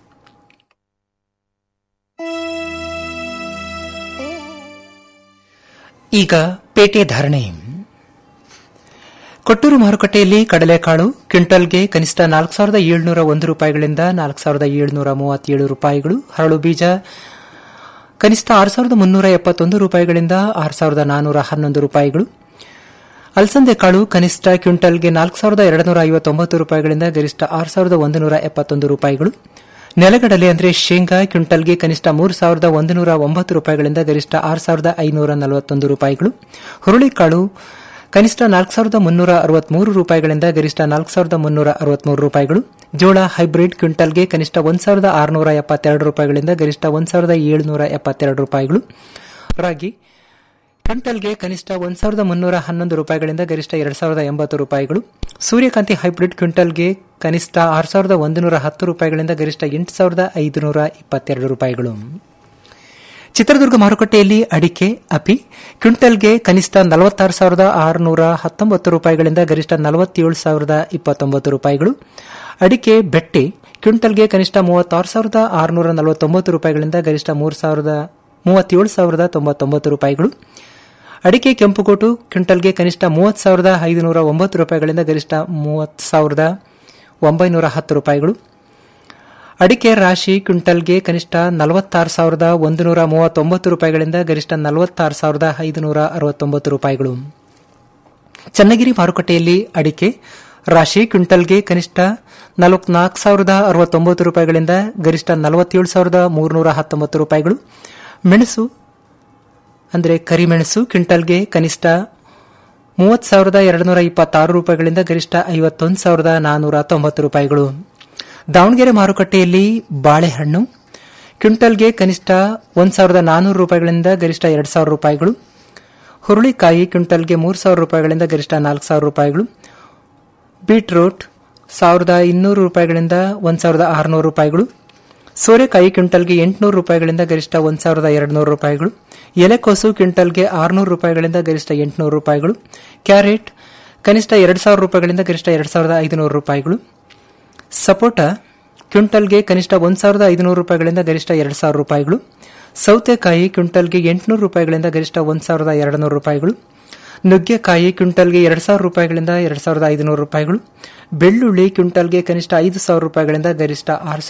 ಈಗ ಪೇಟೆ ಧಾರಣೆ ಕೊಟ್ಟೂರು ಮಾರುಕಟ್ಟೆಯಲ್ಲಿ ಕಡಲೆಕಾಳು ಕ್ವಿಂಟಲ್ಗೆ ಕನಿಷ್ಠ ನಾಲ್ಕು ಸಾವಿರದ ಏಳ್ನೂರ ಒಂದು ರೂಪಾಯಿಗಳಿಂದ ನಾಲ್ಕು ಸಾವಿರದ ಏಳ್ನೂರ ಮೂವತ್ತೇಳು ರೂಪಾಯಿಗಳು ಹರಳು ಬೀಜ ಕನಿಷ್ಠ ಆರು ಸಾವಿರದ ಮುನ್ನೂರ ಎಪ್ಪತ್ತೊಂದು ರೂಪಾಯಿಗಳಿಂದ ಆರು ಸಾವಿರದ ನಾನ್ನೂರ ಹನ್ನೊಂದು ರೂಪಾಯಿಗಳು ಅಲಸಂದೆ ಕಾಳು ಕನಿಷ್ಠ ಕ್ವಿಂಟಲ್ಗೆ ನಾಲ್ಕು ಸಾವಿರದ ಎರಡುನೂರ ಐವತ್ತೊಂಬತ್ತು ರೂಪಾಯಿಗಳಿಂದ ಗರಿಷ್ಠ ಆರು ಸಾವಿರದ ಒಂದು ನೂರ ಎಪ್ಪತ್ತೊಂದು ರೂಪಾಯಿಗಳು ನೆಲಗಡಲೆ ಅಂದರೆ ಶೇಂಗಾ ಕ್ವಿಂಟಲ್ಗೆ ಕನಿಷ್ಠ ಮೂರು ಸಾವಿರದ ಒಂದು ನೂರ ಒಂಬತ್ತು ರೂಪಾಯಿಗಳಿಂದ ಗರಿಷ್ಠ ಆರು ಸಾವಿರದ ಐನೂರ ನಲವತ್ತೊಂದು ರೂಪಾಯಿಗಳು ಹುರುಳಿಕಾಳು ಕನಿಷ್ಠ ನಾಲ್ಕು ಸಾವಿರದ ಮುನ್ನೂರ ಅರವತ್ಮೂರು ರೂಪಾಯಿಗಳಿಂದ ಗರಿಷ್ಠ ನಾಲ್ಕು ಸಾವಿರದ ಮುನ್ನೂರ ಅರವತ್ಮೂರು ರೂಪಾಯಿಗಳು ಜೋಳ ಹೈಬ್ರಿಡ್ ಕ್ವಿಂಟಲ್ಗೆ ಕನಿಷ್ಠ ಒಂದು ಸಾವಿರದ ಆರುನೂರ ಎಪ್ಪತ್ತೆರಡು ರೂಪಾಯಿಗಳಿಂದ ಗರಿಷ್ಠ ಒಂದು ಸಾವಿರದ ಏಳುನೂರ ಎಪ್ಪತ್ತೆರಡು ರೂಪಾಯಿಗಳು ರಾಗಿ ಕ್ವಿಂಟಲ್ಗೆ ಕನಿಷ್ಠ ಒಂದು ಸಾವಿರದ ಮುನ್ನೂರ ಹನ್ನೊಂದು ರೂಪಾಯಿಗಳಿಂದ ಗರಿಷ್ಠ ಎರಡು ಸಾವಿರದ ಎಂಬತ್ತು ರೂಪಾಯಿಗಳು ಸೂರ್ಯಕಾಂತಿ ಹೈಬ್ರಿಡ್ ಕ್ವಿಂಟಲ್ಗೆ ಕನಿಷ್ಠ ಆರು ಸಾವಿರದ ಒಂದು ನೂರ ಹತ್ತು ರೂಪಾಯಿಗಳಿಂದ ಗರಿಷ್ಠ ಎಂಟು ಸಾವಿರದ ಐದುನೂರ ಇಪ್ಪತ್ತೆರಡು ರೂಪಾಯಿಗಳು ಚಿತ್ರದುರ್ಗ ಮಾರುಕಟ್ಟೆಯಲ್ಲಿ ಅಡಿಕೆ ಅಪಿ ಕ್ವಿಂಟಲ್ಗೆ ಕನಿಷ್ಠ ನಲವತ್ತಾರು ಸಾವಿರದ ಆರುನೂರ ಹತ್ತೊಂಬತ್ತು ರೂಪಾಯಿಗಳಿಂದ ಗರಿಷ್ಠ ನಲವತ್ತೇಳು ಸಾವಿರದ ಇಪ್ಪತ್ತೊಂಬತ್ತು ರೂಪಾಯಿಗಳು ಅಡಿಕೆ ಬೆಟ್ಟೆ ಕ್ವಿಂಟಲ್ಗೆ ಕನಿಷ್ಠ ಮೂವತ್ತಾರು ಸಾವಿರದ ಆರುನೂರ ನಲವತ್ತೊಂಬತ್ತು ರೂಪಾಯಿಗಳಿಂದ ಗರಿಷ್ಠ ಮೂರು ಸಾವಿರದ ಮೂವತ್ತೇಳು ಸಾವಿರದ ತೊಂಬತ್ತೊಂಬತ್ತು ರೂಪಾಯಿಗಳು ಅಡಿಕೆ ಕೆಂಪುಕೋಟು ಕ್ವಿಂಟಲ್ಗೆ ಕನಿಷ್ಠ ಮೂವತ್ತು ಸಾವಿರದ ಐದುನೂರ ಒಂಬತ್ತು ರೂಪಾಯಿಗಳಿಂದ ಗರಿಷ್ಠ ಮೂವತ್ತು ಸಾವಿರದ ಒಂಬೈನೂರ ಹತ್ತು ರೂಪಾಯಿಗಳು ಅಡಿಕೆ ರಾಶಿ ಕ್ವಿಂಟಲ್ಗೆ ಕನಿಷ್ಠ ನಲವತ್ತಾರು ಸಾವಿರದ ಒಂದು ನೂರ ಮೂವತ್ತೊಂಬತ್ತು ರೂಪಾಯಿಗಳಿಂದ ಗರಿಷ್ಠ ನಲವತ್ತಾರು ಸಾವಿರದ ಐದುನೂರ ಅರವತ್ತೊಂಬತ್ತು ರೂಪಾಯಿಗಳು ಚನ್ನಗಿರಿ ಮಾರುಕಟ್ಟೆಯಲ್ಲಿ ಅಡಿಕೆ ರಾಶಿ ಕ್ವಿಂಟಲ್ಗೆ ಕನಿಷ್ಠ ನಲವತ್ನಾಲ್ಕು ಸಾವಿರದ ಅರವತ್ತೊಂಬತ್ತು ರೂಪಾಯಿಗಳಿಂದ ಗರಿಷ್ಠ ನಲವತ್ತೇಳು ಸಾವಿರದ ಮೂರುನೂರ ಹತ್ತೊಂಬತ್ತು ರೂಪಾಯಿಗಳು ಮೆಣಸು ಅಂದರೆ ಕರಿಮೆಣಸು ಕ್ವಿಂಟಲ್ಗೆ ಕನಿಷ್ಠ ಮೂವತ್ತು ಸಾವಿರದ ಎರಡುನೂರ ಇಪ್ಪತ್ತಾರು ರೂಪಾಯಿಗಳಿಂದ ಗರಿಷ್ಠ ಐವತ್ತೊಂದು ಸಾವಿರದ ನಾನ್ನೂರ ತೊಂಬತ್ತು ರೂಪಾಯಿಗಳು ದಾವಣಗೆರೆ ಮಾರುಕಟ್ಟೆಯಲ್ಲಿ ಬಾಳೆಹಣ್ಣು ಕ್ವಿಂಟಲ್ಗೆ ಕನಿಷ್ಠ ಒಂದು ಸಾವಿರದ ನಾನ್ನೂರು ರೂಪಾಯಿಗಳಿಂದ ಗರಿಷ್ಠ ಎರಡು ಸಾವಿರ ರೂಪಾಯಿಗಳು ಹುರುಳಿಕಾಯಿ ಕ್ವಿಂಟಲ್ಗೆ ಮೂರು ಸಾವಿರ ರೂಪಾಯಿಗಳಿಂದ ಗರಿಷ್ಠ ನಾಲ್ಕು ಸಾವಿರ ರೂಪಾಯಿಗಳು ಬೀಟ್ರೂಟ್ ಸಾವಿರದ ಇನ್ನೂರು ರೂಪಾಯಿಗಳಿಂದ ಒಂದು ಸಾವಿರದ ಆರುನೂರು ರೂಪಾಯಿಗಳು ಸೋರೆಕಾಯಿ ಕ್ವಿಂಟಲ್ಗೆ ಎಂಟುನೂರು ರೂಪಾಯಿಗಳಿಂದ ಗರಿಷ್ಠ ಒಂದು ಸಾವಿರದ ಎರಡುನೂರು ರೂಪಾಯಿಗಳು ಎಲೆಕೋಸು ಕ್ವಿಂಟಲ್ಗೆ ಆರುನೂರು ರೂಪಾಯಿಗಳಿಂದ ಗರಿಷ್ಠ ಎಂಟುನೂರು ರೂಪಾಯಿಗಳು ಕ್ಯಾರೆಟ್ ಕನಿಷ್ಠ ಎರಡು ಸಾವಿರ ರೂಪಾಯಿಗಳಿಂದ ಗರಿಷ್ಠ ಎರಡು ಸಾವಿರದ ಐದುನೂರು ರೂಪಾಯಿಗಳು ಸಪೋಟ ಕ್ವಿಂಟಲ್ಗೆ ಕನಿಷ್ಠ ಒಂದು ಸಾವಿರದ ಐದುನೂರು ರೂಪಾಯಿಗಳಿಂದ ಗರಿಷ್ಠ ಎರಡು ಸಾವಿರ ರೂಪಾಯಿಗಳು ಸೌತೆಕಾಯಿ ಕ್ವಿಂಟಲ್ಗೆ ಎಂಟುನೂರು ರೂಪಾಯಿಗಳಿಂದ ಗರಿಷ್ಠ ಒಂದು ಸಾವಿರದ ಎರಡು ನೂರು ರೂಪಾಯಿಗಳು ನುಗ್ಗೆಕಾಯಿ ಕ್ವಿಂಟಲ್ಗೆ ಎರಡು ಸಾವಿರ ರೂಪಾಯಿಗಳಿಂದ ಎರಡು ಸಾವಿರದ ಐದುನೂರು ರೂಪಾಯಿಗಳು ಬೆಳ್ಳುಳ್ಳಿ ಕ್ವಿಂಟಲ್ಗೆ ಕನಿಷ್ಠ ಐದು ಸಾವಿರ ರೂಪಾಯಿಗಳಿಂದ ಗರಿಷ್ಠ ಆರು